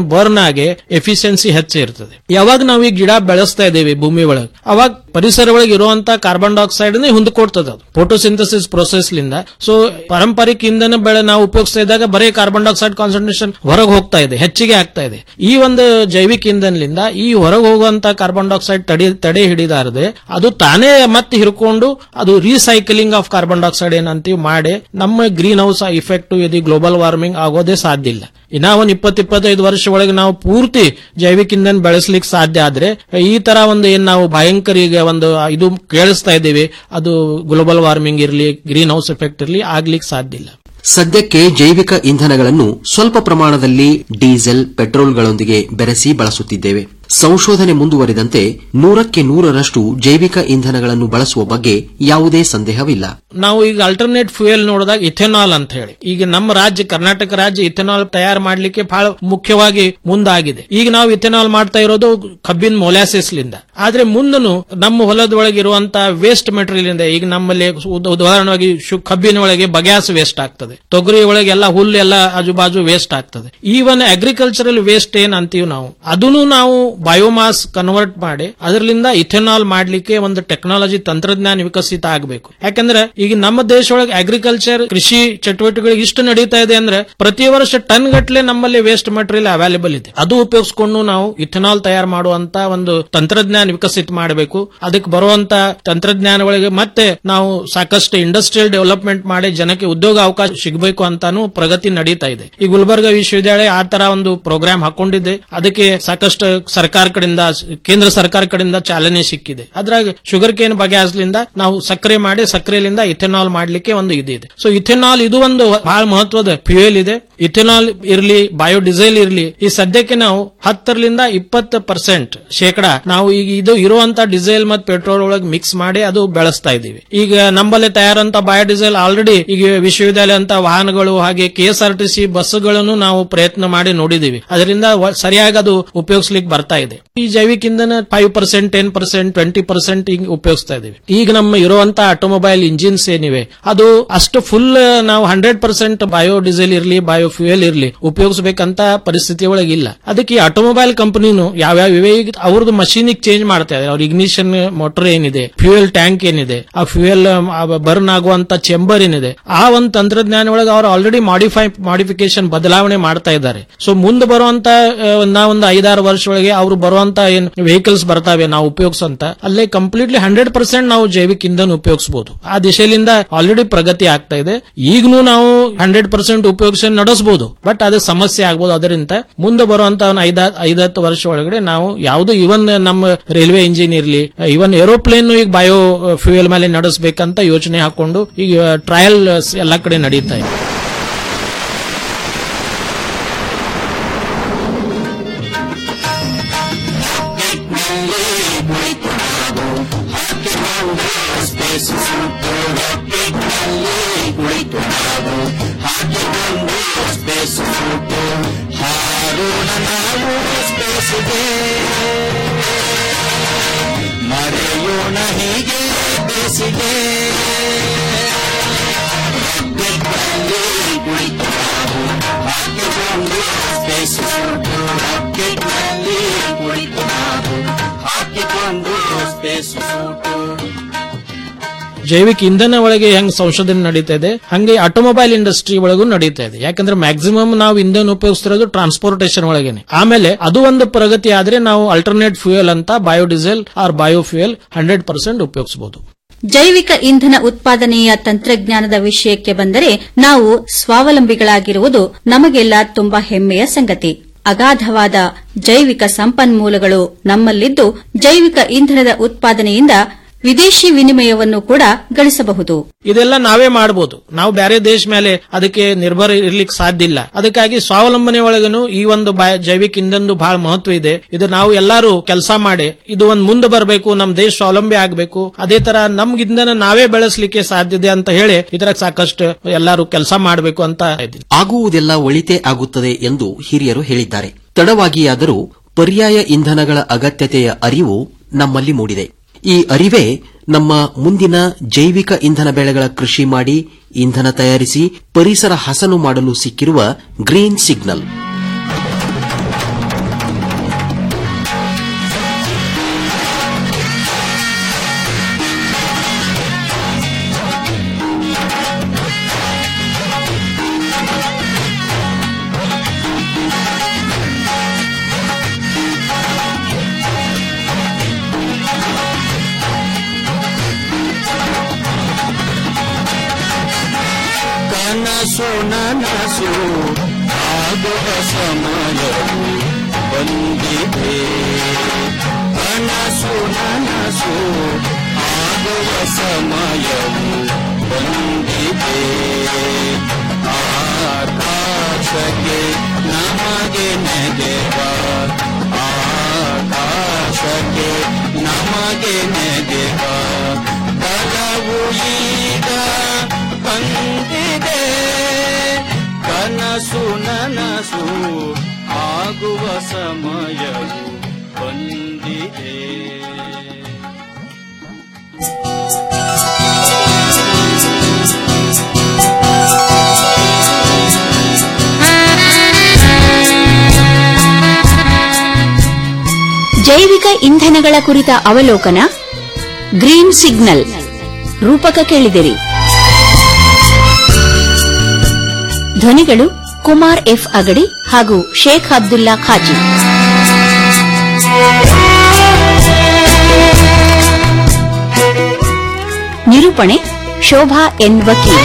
ಬರ್ನ್ ಆಗಿ ಎಫಿಷಿಯನ್ಸಿ ಹೆಚ್ಚು ಇರ್ತದೆ ಯಾವಾಗ ನಾವು ಈ ಗಿಡ ಬೆಳೆಸ್ತಾ ಇದ್ದೇವೆ ಭೂಮಿ ಒಳಗೆ ಅವಾಗ ಪರಿಸರ ಒಳಗೆ ಇರುವಂತ ಕಾರ್ಬನ್ ಡೈಆಕ್ಸೈಡ್ ಹೊಂದಿಕೊಡ್ತದೆ ಅದು ಫೋಟೋಸಿಂಥಸಿಸ್ ಪ್ರೊಸೆಸ್ ಲಿಂದ ಸೊ ಪಾರಂಪರಿಕ ಇಂಧನ ಬೆಳೆ ನಾವು ಉಪಯೋಗಿಸ್ತಾ ಇದ್ದಾಗ ಬರೀ ಕಾರ್ಬನ್ ಡೈಆಕ್ಸೈಡ್ ಕಾನ್ಸಂಟ್ರೇಷನ್ ಹೊರಗೆ ಹೋಗ್ತಾ ಇದೆ ಹೆಚ್ಚಿಗೆ ಆಗ್ತಾ ಇದೆ ಈ ಒಂದು ಜೈವಿಕ ಇಂಧನದಿಂದ ಈ ಹೊರಗೆ ಹೋಗುವಂತ ಕಾರ್ಬನ್ ಡೈಆಕ್ಸೈಡ್ ತಡೆ ತಡೆ ಹಿಡಿದಾರದೆ ಅದು ತಾನೇ ಮತ್ತೆ ಹಿಡ್ಕೊಂಡು ಅದು ರೀಸೈಕ್ಲಿಂಗ್ ಆಫ್ ಕಾರ್ಬನ್ ಡೈಆಕ್ಸೈಡ್ ಏನಂತೀವಿ ಮಾಡಿ ನಮ್ಮ ಗ್ರೀನ್ ಹೌಸ್ ಇಫೆಕ್ಟ್ ಇದು ಗ್ಲೋಬಲ್ ವಾರ್ಮಿಂಗ್ ಆಗೋದೇ ಸಾಧ್ಯ ಇಲ್ಲ ಇನ್ನ ಒಂದ್ ಇಪ್ಪತ್ ಇಪ್ಪತ್ತೈದು ವರ್ಷ ಒಳಗೆ ನಾವು ಪೂರ್ತಿ ಜೈವಿಕ ಇಂಧನ ಬೆಳೆಸ್ಲಿಕ್ಕೆ ಸಾಧ್ಯ ಆದ್ರೆ ಈ ತರ ಒಂದು ಏನ್ ನಾವು ಭಯಂಕರ ಈಗ ಒಂದು ಇದು ಕೇಳಿಸ್ತಾ ಇದ್ದೀವಿ ಅದು ಗ್ಲೋಬಲ್ ವಾರ್ಮಿಂಗ್ ಇರಲಿ ಗ್ರೀನ್ ಹೌಸ್ ಎಫೆಕ್ಟ್ ಇರಲಿ ಆಗ್ಲಿಕ್ಕೆ ಸಾಧ್ಯ ಇಲ್ಲ ಸದ್ಯಕ್ಕೆ ಜೈವಿಕ ಇಂಧನಗಳನ್ನು ಸ್ವಲ್ಪ ಪ್ರಮಾಣದಲ್ಲಿ ಡೀಸೆಲ್ ಪೆಟ್ರೋಲ್ಗಳೊಂದಿಗೆ ಬೆರೆಸಿ ಬಳಸುತ್ತಿದ್ದೇವೆ ಸಂಶೋಧನೆ ಮುಂದುವರಿದಂತೆ ನೂರಕ್ಕೆ ನೂರರಷ್ಟು ಜೈವಿಕ ಇಂಧನಗಳನ್ನು ಬಳಸುವ ಬಗ್ಗೆ ಯಾವುದೇ ಸಂದೇಹವಿಲ್ಲ ನಾವು ಈಗ ಅಲ್ಟರ್ನೇಟ್ ಫ್ಯೂಯಲ್ ನೋಡಿದಾಗ ಇಥೆನಾಲ್ ಅಂತ ಹೇಳಿ ಈಗ ನಮ್ಮ ರಾಜ್ಯ ಕರ್ನಾಟಕ ರಾಜ್ಯ ಇಥೆನಾಲ್ ತಯಾರು ಮಾಡ್ಲಿಕ್ಕೆ ಬಹಳ ಮುಖ್ಯವಾಗಿ ಮುಂದಾಗಿದೆ ಈಗ ನಾವು ಇಥೆನಾಲ್ ಮಾಡ್ತಾ ಇರೋದು ಕಬ್ಬಿನ ಮೊಲಾಸಿಸ್ ಲಿಂದ ಆದ್ರೆ ಮುಂದನು ನಮ್ಮ ಹೊಲದೊಳಗೆ ಇರುವಂತ ವೇಸ್ಟ್ ಮೆಟೀರಿಯಲ್ ಇಂದ ಈಗ ನಮ್ಮಲ್ಲಿ ಉದ- ಉದಾಹರಣೆಯಾಗಿ ಶು- ಕಬ್ಬಿನ ಒಳಗೆ ಬಗ್ಯಾಸ್ ವೇಸ್ಟ್ ಆಗ್ತದೆ ತೊಗರಿ ಒಳಗೆ ಎಲ್ಲ ಹುಲ್ಲು ಎಲ್ಲ ಆಜು ಬಾಜು ವೇಸ್ಟ್ ಆಗ್ತದೆ ಈವನ್ ಅಗ್ರಿಕಲ್ಚರಲ್ ವೇಸ್ಟ್ ಏನ್ ಅಂತೀವಿ ನಾವು ಅದನ್ನು ನಾವು ಬಯೋಮಾಸ್ ಕನ್ವರ್ಟ್ ಮಾಡಿ ಅದರಿಂದ ಇಥೆನಾಲ್ ಮಾಡ್ಲಿಕ್ಕೆ ಒಂದು ಟೆಕ್ನಾಲಜಿ ತಂತ್ರಜ್ಞಾನ ವಿಕಸಿತ ಆಗಬೇಕು ಯಾಕಂದ್ರೆ ಈಗ ನಮ್ಮ ದೇಶ ಒಳಗೆ ಅಗ್ರಿಕಲ್ಚರ್ ಕೃಷಿ ಚಟುವಟಿಕೆಗಳು ಇಷ್ಟು ನಡೀತಾ ಇದೆ ಅಂದ್ರೆ ಪ್ರತಿ ವರ್ಷ ಟನ್ ಗಟ್ಟಲೆ ನಮ್ಮಲ್ಲಿ ವೇಸ್ಟ್ ಮಟೀರಿಯಲ್ ಅವೈಲೇಬಲ್ ಇದೆ ಅದು ಉಪಯೋಗಿಸಿಕೊಂಡು ನಾವು ಇಥೆನಾಲ್ ತಯಾರು ಮಾಡುವಂತ ಒಂದು ತಂತ್ರಜ್ಞಾನ ವಿಕಸಿತ ಮಾಡಬೇಕು ಅದಕ್ಕೆ ಬರುವಂತ ತಂತ್ರಜ್ಞಾನ ಒಳಗೆ ಮತ್ತೆ ನಾವು ಸಾಕಷ್ಟು ಇಂಡಸ್ಟ್ರಿಯಲ್ ಡೆವಲಪ್ಮೆಂಟ್ ಮಾಡಿ ಜನಕ್ಕೆ ಉದ್ಯೋಗ ಅವಕಾಶ ಸಿಗಬೇಕು ಅಂತಾನು ಪ್ರಗತಿ ನಡೀತಾ ಇದೆ ಈ ಗುಲ್ಬರ್ಗ ವಿಶ್ವವಿದ್ಯಾಲಯ ಆ ತರ ಒಂದು ಪ್ರೋಗ್ರಾಮ್ ಹಾಕೊಂಡಿದೆ ಅದಕ್ಕೆ ಸಾಕಷ್ಟು ಸರ್ಕಾರ ಕಡೆಯಿಂದ ಕೇಂದ್ರ ಸರ್ಕಾರ ಕಡೆಯಿಂದ ಚಾಲನೆ ಸಿಕ್ಕಿದೆ ಅದ್ರಾಗ ಶುಗರ್ ಕೇನ್ ಬಗೆಹರಿಸಲಿಂದ ನಾವು ಸಕ್ಕರೆ ಮಾಡಿ ಸಕ್ಕರೆಲಿಂದ ಇಥೆನಾಲ್ ಮಾಡ್ಲಿಕ್ಕೆ ಒಂದು ಇದಿದೆ ಸೊ ಇಥೆನಾಲ್ ಇದು ಒಂದು ಬಹಳ ಮಹತ್ವದ ಫ್ಯೂಯಲ್ ಇದೆ ಇಥೆನಾಲ್ ಇರಲಿ ಬಯೋಡೀಸೆಲ್ ಇರಲಿ ಈ ಸದ್ಯಕ್ಕೆ ನಾವು ಹತ್ತರಿಂದ ಇಪ್ಪತ್ತು ಪರ್ಸೆಂಟ್ ಶೇಕಡ ನಾವು ಈಗ ಇದು ಇರುವಂತ ಡೀಸೆಲ್ ಮತ್ತು ಪೆಟ್ರೋಲ್ ಒಳಗೆ ಮಿಕ್ಸ್ ಮಾಡಿ ಅದು ಬೆಳೆಸ್ತಾ ಇದೀವಿ ಈಗ ನಮ್ಮಲ್ಲಿ ತಯಾರಂತ ಬಯೋಡೀಸೆಲ್ ಆಲ್ರೆಡಿ ಈಗ ವಿಶ್ವವಿದ್ಯಾಲಯ ಅಂತ ವಾಹನಗಳು ಹಾಗೆ ಕೆಎಸ್ಆರ್ಟಿಸಿ ಬಸ್ಗಳನ್ನು ನಾವು ಪ್ರಯತ್ನ ಮಾಡಿ ನೋಡಿದೀವಿ ಅದರಿಂದ ವ- ಸರಿಯಾಗಿ ಅದು ಉಪಯೋಗಿಸ್ಲಿಕ್ಕೆ ಬರ್ತಾ ಇದೆ ಈ ಜೈವಿಕ ಇಂಧನ five percent ten percent twenty percent ಹಿಂಗ್ ಉಪಯೋಗಿಸ್ತಾ ಇದೀವಿ ಈಗ ನಮ್ಮ ಇರುವಂತ ಆಟೋಮೊಬೈಲ್ ಇಂಜಿನ್ಸ್ ಏನಿವೆ ಅದು ಅಷ್ಟು ಫುಲ್ ನಾವು ಹಂಡ್ರೆಡ್ ಪರ್ಸೆಂಟ್ ಬಯೋ ಡೀಸೆಲ್ ಇರಲಿ ಬಯೋ ಫ್ಯೂಯಲ್ ಇರಲಿ ಉಪಯೋಗಿಸಬೇಕಂತ ಪರಿಸ್ಥಿತಿ ಒಳಗೆ ಇಲ್ಲ ಅದಕ್ಕೆ ಈ ಆಟೋಮೊಬೈಲ್ ಕಂಪನಿನು ಯಾವ್ಯಾವ ಇವೆ ಈಗ ಅವ್ರದ್ದು ಮಷೀನ್ ಚೇಂಜ್ ಮಾಡ್ತಾ ಇದ್ದಾರೆ ಅವ್ರ ಇಗ್ನಿಷನ್ ಮೋಟರ್ ಏನಿದೆ ಫ್ಯೂಯಲ್ ಟ್ಯಾಂಕ್ ಏನಿದೆ ಆ ಫ್ಯೂಯಲ್ ಬರ್ನ್ ಆಗುವಂತ ಚೆಂಬರ್ ಏನಿದೆ ಆ ಒಂದು ತಂತ್ರಜ್ಞಾನ ಒಳಗೆ ಅವ್ರು ಆಲ್ರೆಡಿ ಮಾಡಿಫೈ ಮಾಡಿಫಿಕೇಶನ್ ಬದಲಾವಣೆ ಮಾಡ್ತಾ ಇದ್ದಾರೆ ಸೊ ಮುಂದೆ ಬರುವಂತ ಆ, ನಾ ಒಂದು ಐದಾರು ವರ್ಷ ಒಳಗೆ ಅವ್ರು ಬರುವಂತ ಏನ್ ವೆಹಿಕಲ್ಸ್ ಬರ್ತಾವೆ ನಾವು ಉಪಯೋಗಿಸಂತ ಅಲ್ಲೇ ಕಂಪ್ಲೀಟ್ಲಿ ಹಂಡ್ರೆಡ್ ಪರ್ಸೆಂಟ್ ನಾವು ಜೈವಿಕ ಇಂಧನ ಉಪಯೋಗಿಸಬಹುದು ಆ ದಿಶೆಯಿಂದ ಆಲ್ರೆಡಿ ಪ್ರಗತಿ ಆಗ್ತಾ ಇದೆ ಈಗಲೂ ನಾವು ಹಂಡ್ರೆಡ್ ಪರ್ಸೆಂಟ್ ಉಪಯೋಗಿಸಿ ನಡೆಸಬಹುದು ಬಟ್ ಅದು ಸಮಸ್ಯೆ ಆಗ್ಬೋದು ಅದರಿಂದ ಮುಂದೆ ಬರುವಂತ ಒಂದು ಐದ ಐದತ್ತು ವರ್ಷ ಒಳಗಡೆ ನಾವು ಯಾವುದು ಇವನ್ ನಮ್ಮ ರೈಲ್ವೆ ಇಂಜಿನ್ ಇರಲಿ ಇವನ್ ಏರೋಪ್ಲೇನ್ ಈಗ ಬಯೋ ಫ್ಯೂಯಲ್ ಮೇಲೆ ನಡೆಸಬೇಕಂತ ಯೋಚನೆ ಹಾಕೊಂಡು ಈಗ ಟ್ರಯಲ್ ಎಲ್ಲ ಕಡೆ ನಡೀತಾ ಇದೆ ಮರೆಯೋಣ ಹೀಗೆ ಬೇಸಿಗೆ ಕುಳಿತು ನಾವು ಹಾಕಿಕೊಂಡು ಸ್ಪೇಸ್ ಸೂಟು ರಾಕೆಟ್ನಲ್ಲಿ ಕುಳಿತು ನಾವು ಹಾಕಿಕೊಂಡು ಸ್ಪೇಸ್ ಸೂಟು ಜೈವಿಕ ಇಂಧನ ಒಳಗೆ ಹೆಂಗ್ ಸಂಶೋಧನೆ ನಡೀತಾ ಇದೆ ಹಂಗೆ ಆಟೋಮೊಬೈಲ್ ಇಂಡಸ್ಟ್ರಿ ಒಳಗೂ ನಡೀತಾ ಇದೆ ಯಾಕಂದ್ರೆ ಮ್ಯಾಕ್ಸಿಮಮ್ ನಾವು ಇಂಧನ ಉಪಯೋಗಿಸ್ತಿರೋದು ಟ್ರಾನ್ಸ್ಪೋರ್ಟೇಷನ್ ಒಳಗೇನೆ ಆಮೇಲೆ ಅದು ಒಂದು ಪ್ರಗತಿ ಆದ್ರೆ ನಾವು ಅಲ್ಟರ್ನೇಟ್ ಫ್ಯೂಯಲ್ ಅಂತ biodiesel or biofuel hundred percent ಉಪಯೋಗಿಸಬಹುದು ಜೈವಿಕ ಇಂಧನ ಉತ್ಪಾದನೆಯ ತಂತ್ರಜ್ಞಾನದ ವಿಷಯಕ್ಕೆ ಬಂದರೆ ನಾವು ಸ್ವಾವಲಂಬಿಗಳಾಗಿರುವುದು ನಮಗೆಲ್ಲ ತುಂಬಾ ಹೆಮ್ಮೆಯ ಸಂಗತಿ ಅಗಾಧವಾದ ಜೈವಿಕ ಸಂಪನ್ಮೂಲಗಳು ನಮ್ಮಲ್ಲಿದ್ದು ಜೈವಿಕ ಇಂಧನದ ಉತ್ಪಾದನೆಯಿಂದ ವಿದೇಶಿ ವಿನಿಮಯವನ್ನು ಕೂಡ ಗಳಿಸಬಹುದು ಇದೆಲ್ಲ ನಾವೇ ಮಾಡಬಹುದು ನಾವು ಬೇರೆ ದೇಶ ಮೇಲೆ ಅದಕ್ಕೆ ನಿರ್ಭರ ಇರ್ಲಿಕ್ಕೆ ಸಾಧ್ಯ ಇಲ್ಲ ಅದಕ್ಕಾಗಿ ಸ್ವಾವಲಂಬನೆ ಒಳಗನು ಈ ಒಂದು ಬಯ- ಜೈವಿಕ ಇಂಧನದು ಬಹಳ ಮಹತ್ವ ಇದೆ ಇದು ನಾವು ಎಲ್ಲರೂ ಕೆಲಸ ಮಾಡಿ ಇದು ಒಂದು ಮುಂದೆ ಬರಬೇಕು ನಮ್ಮ ದೇಶ ಸ್ವಾವಲಂಬಿ ಆಗಬೇಕು ಅದೇ ತರ ನಮ್ಗೆ ಇಂಧನ ನಾವೇ ಬೆಳೆಸಲಿಕ್ಕೆ ಸಾಧ್ಯ ಇದೆ ಅಂತ ಹೇಳಿ ಇದರ ಸಾಕಷ್ಟು ಎಲ್ಲರೂ ಕೆಲಸ ಮಾಡಬೇಕು ಅಂತ ಇದ್ದೀನಿ ಆಗುವುದೆಲ್ಲ ಒಳಿತೇ ಆಗುತ್ತದೆ ಎಂದು ಹಿರಿಯರು ಹೇಳಿದ್ದಾರೆ ತಡವಾಗಿಯಾದರೂ ಪರ್ಯಾಯ ಇಂಧನಗಳ ಅಗತ್ಯತೆಯ ಅರಿವು ನಮ್ಮಲ್ಲಿ ಮೂಡಿದೆ ಈ ಅರಿವೇ ನಮ್ಮ ಮುಂದಿನ ಜೈವಿಕ ಇಂಧನ ಬೆಳೆಗಳ ಕೃಷಿ ಮಾಡಿ ಇಂಧನ ತಯಾರಿಸಿ ಪರಿಸರ ಹಸನು ಮಾಡಲು ಸಿಕ್ಕಿರುವ ಗ್ರೀನ್ ಸಿಗ್ನಲ್ ಕನಸು ನನಸು ಆಗುವ ಸಮಯವು ಬಂದಿದೆ ಕನಸು ನನಸು ಆಗುವ ಸಮಯವು ಬಂದಿದೆ ಆಕಾಶಕ್ಕೆ ನಮಗೆ ನೆಗೆವ ಆಕಾಶಕ್ಕೆ ನಮಗೆ ನೆಗೆವ ಬಲವು ಈಗ ಬಂದಿದೆ ಕನಸು ನನಸು ಆಗುವ ಸಮಯವು ಬಂದಿದೆ ಜೈವಿಕ ಇಂಧನಗಳ ಕುರಿತ ಅವಲೋಕನ ಗ್ರೀನ್ ಸಿಗ್ನಲ್ ರೂಪಕ ಕೇಳಿದಿರಿ ಧ್ವನಿಗಳು ಕುಮಾರ್ ಎಫ್ ಅಗಡಿ ಹಾಗೂ ಶೇಖ್ ಅಬ್ದುಲ್ಲಾ ಖಾಜಿ ನಿರೂಪಣೆ ಶೋಭಾ ಎನ್ ವಕೀಲ್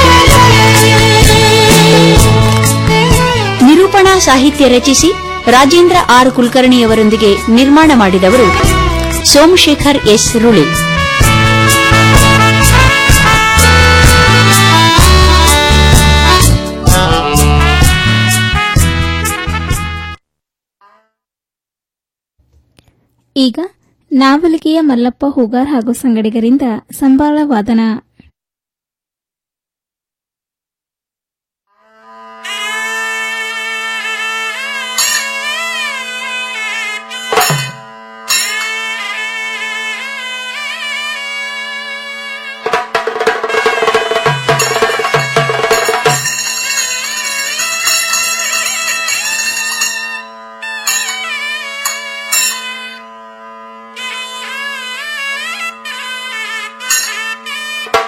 ನಿರೂಪಣಾ ಸಾಹಿತ್ಯ ರಚಿಸಿ ರಾಜೇಂದ್ರ ಆರ್ ಕುಲಕರ್ಣಿಯವರೊಂದಿಗೆ ನಿರ್ಮಾಣ ಮಾಡಿದವರು ಸೋಮಶೇಖರ್ ಎಸ್ ರುಳಿ ಈಗ ನಾವಲಿಗೆಯ ಮಲ್ಲಪ್ಪ ಹೂಗಾರ್ ಹಾಗೂ ಸಂಗಡಿಗರಿಂದ ಸಂಬಾಳ ವಾದನ Thank you.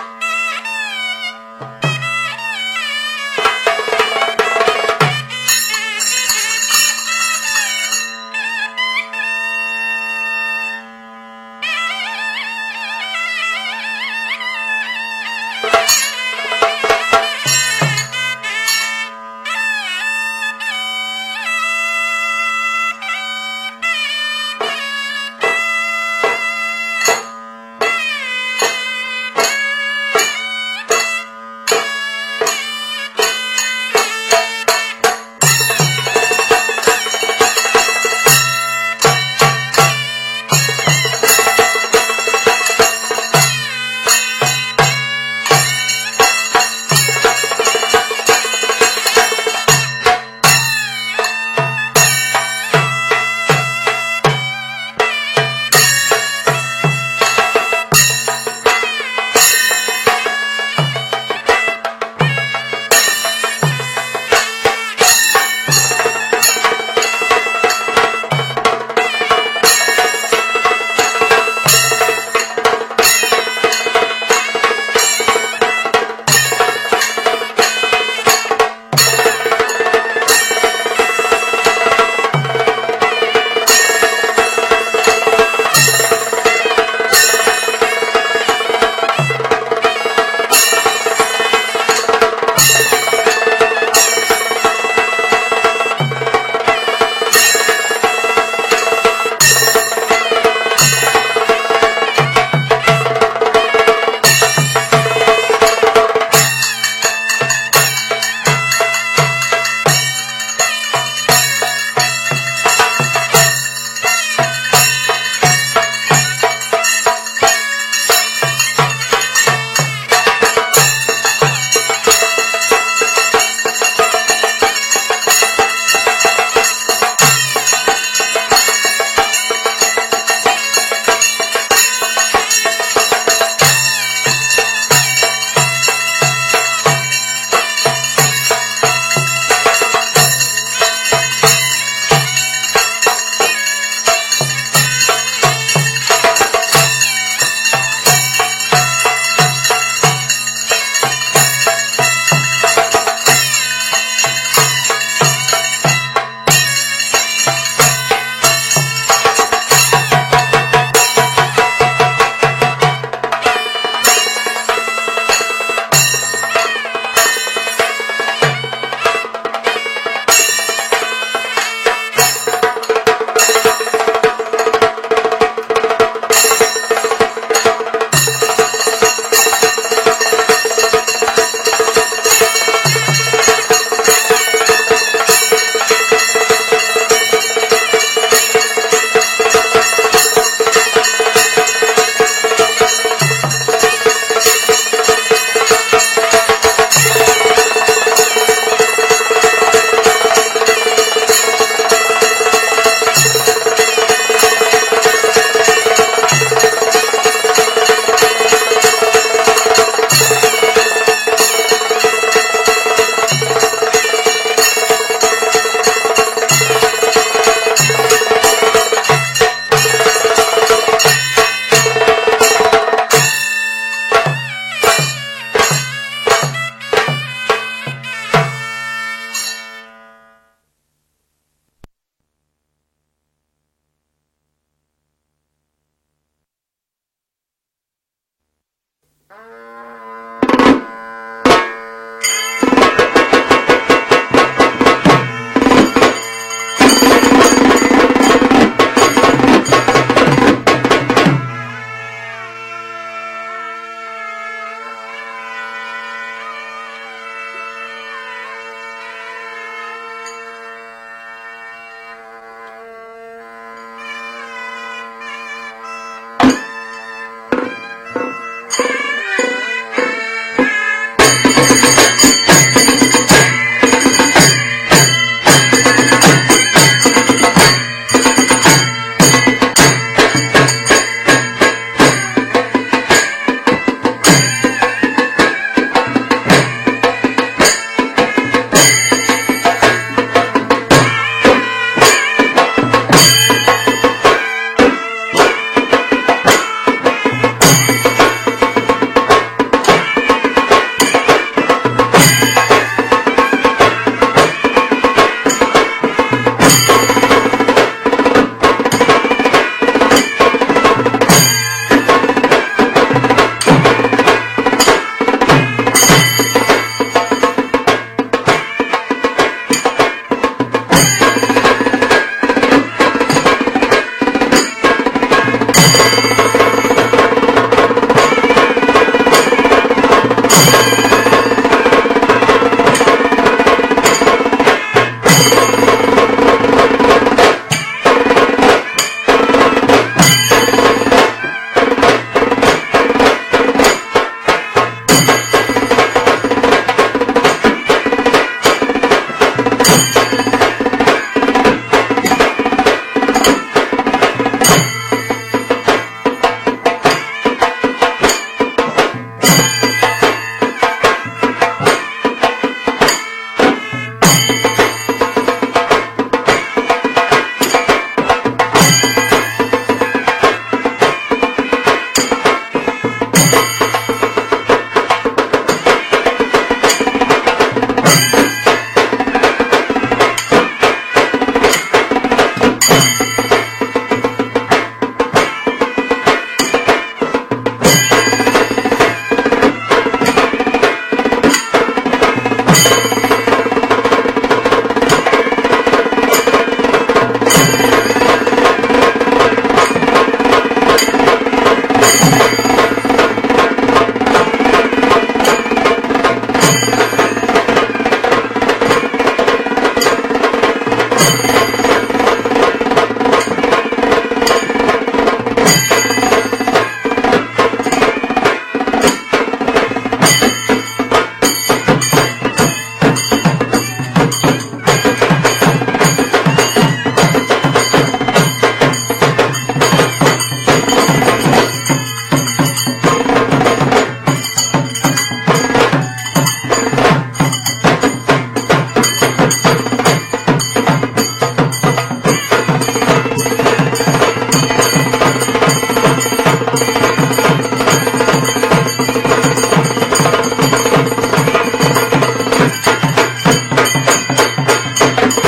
ಆ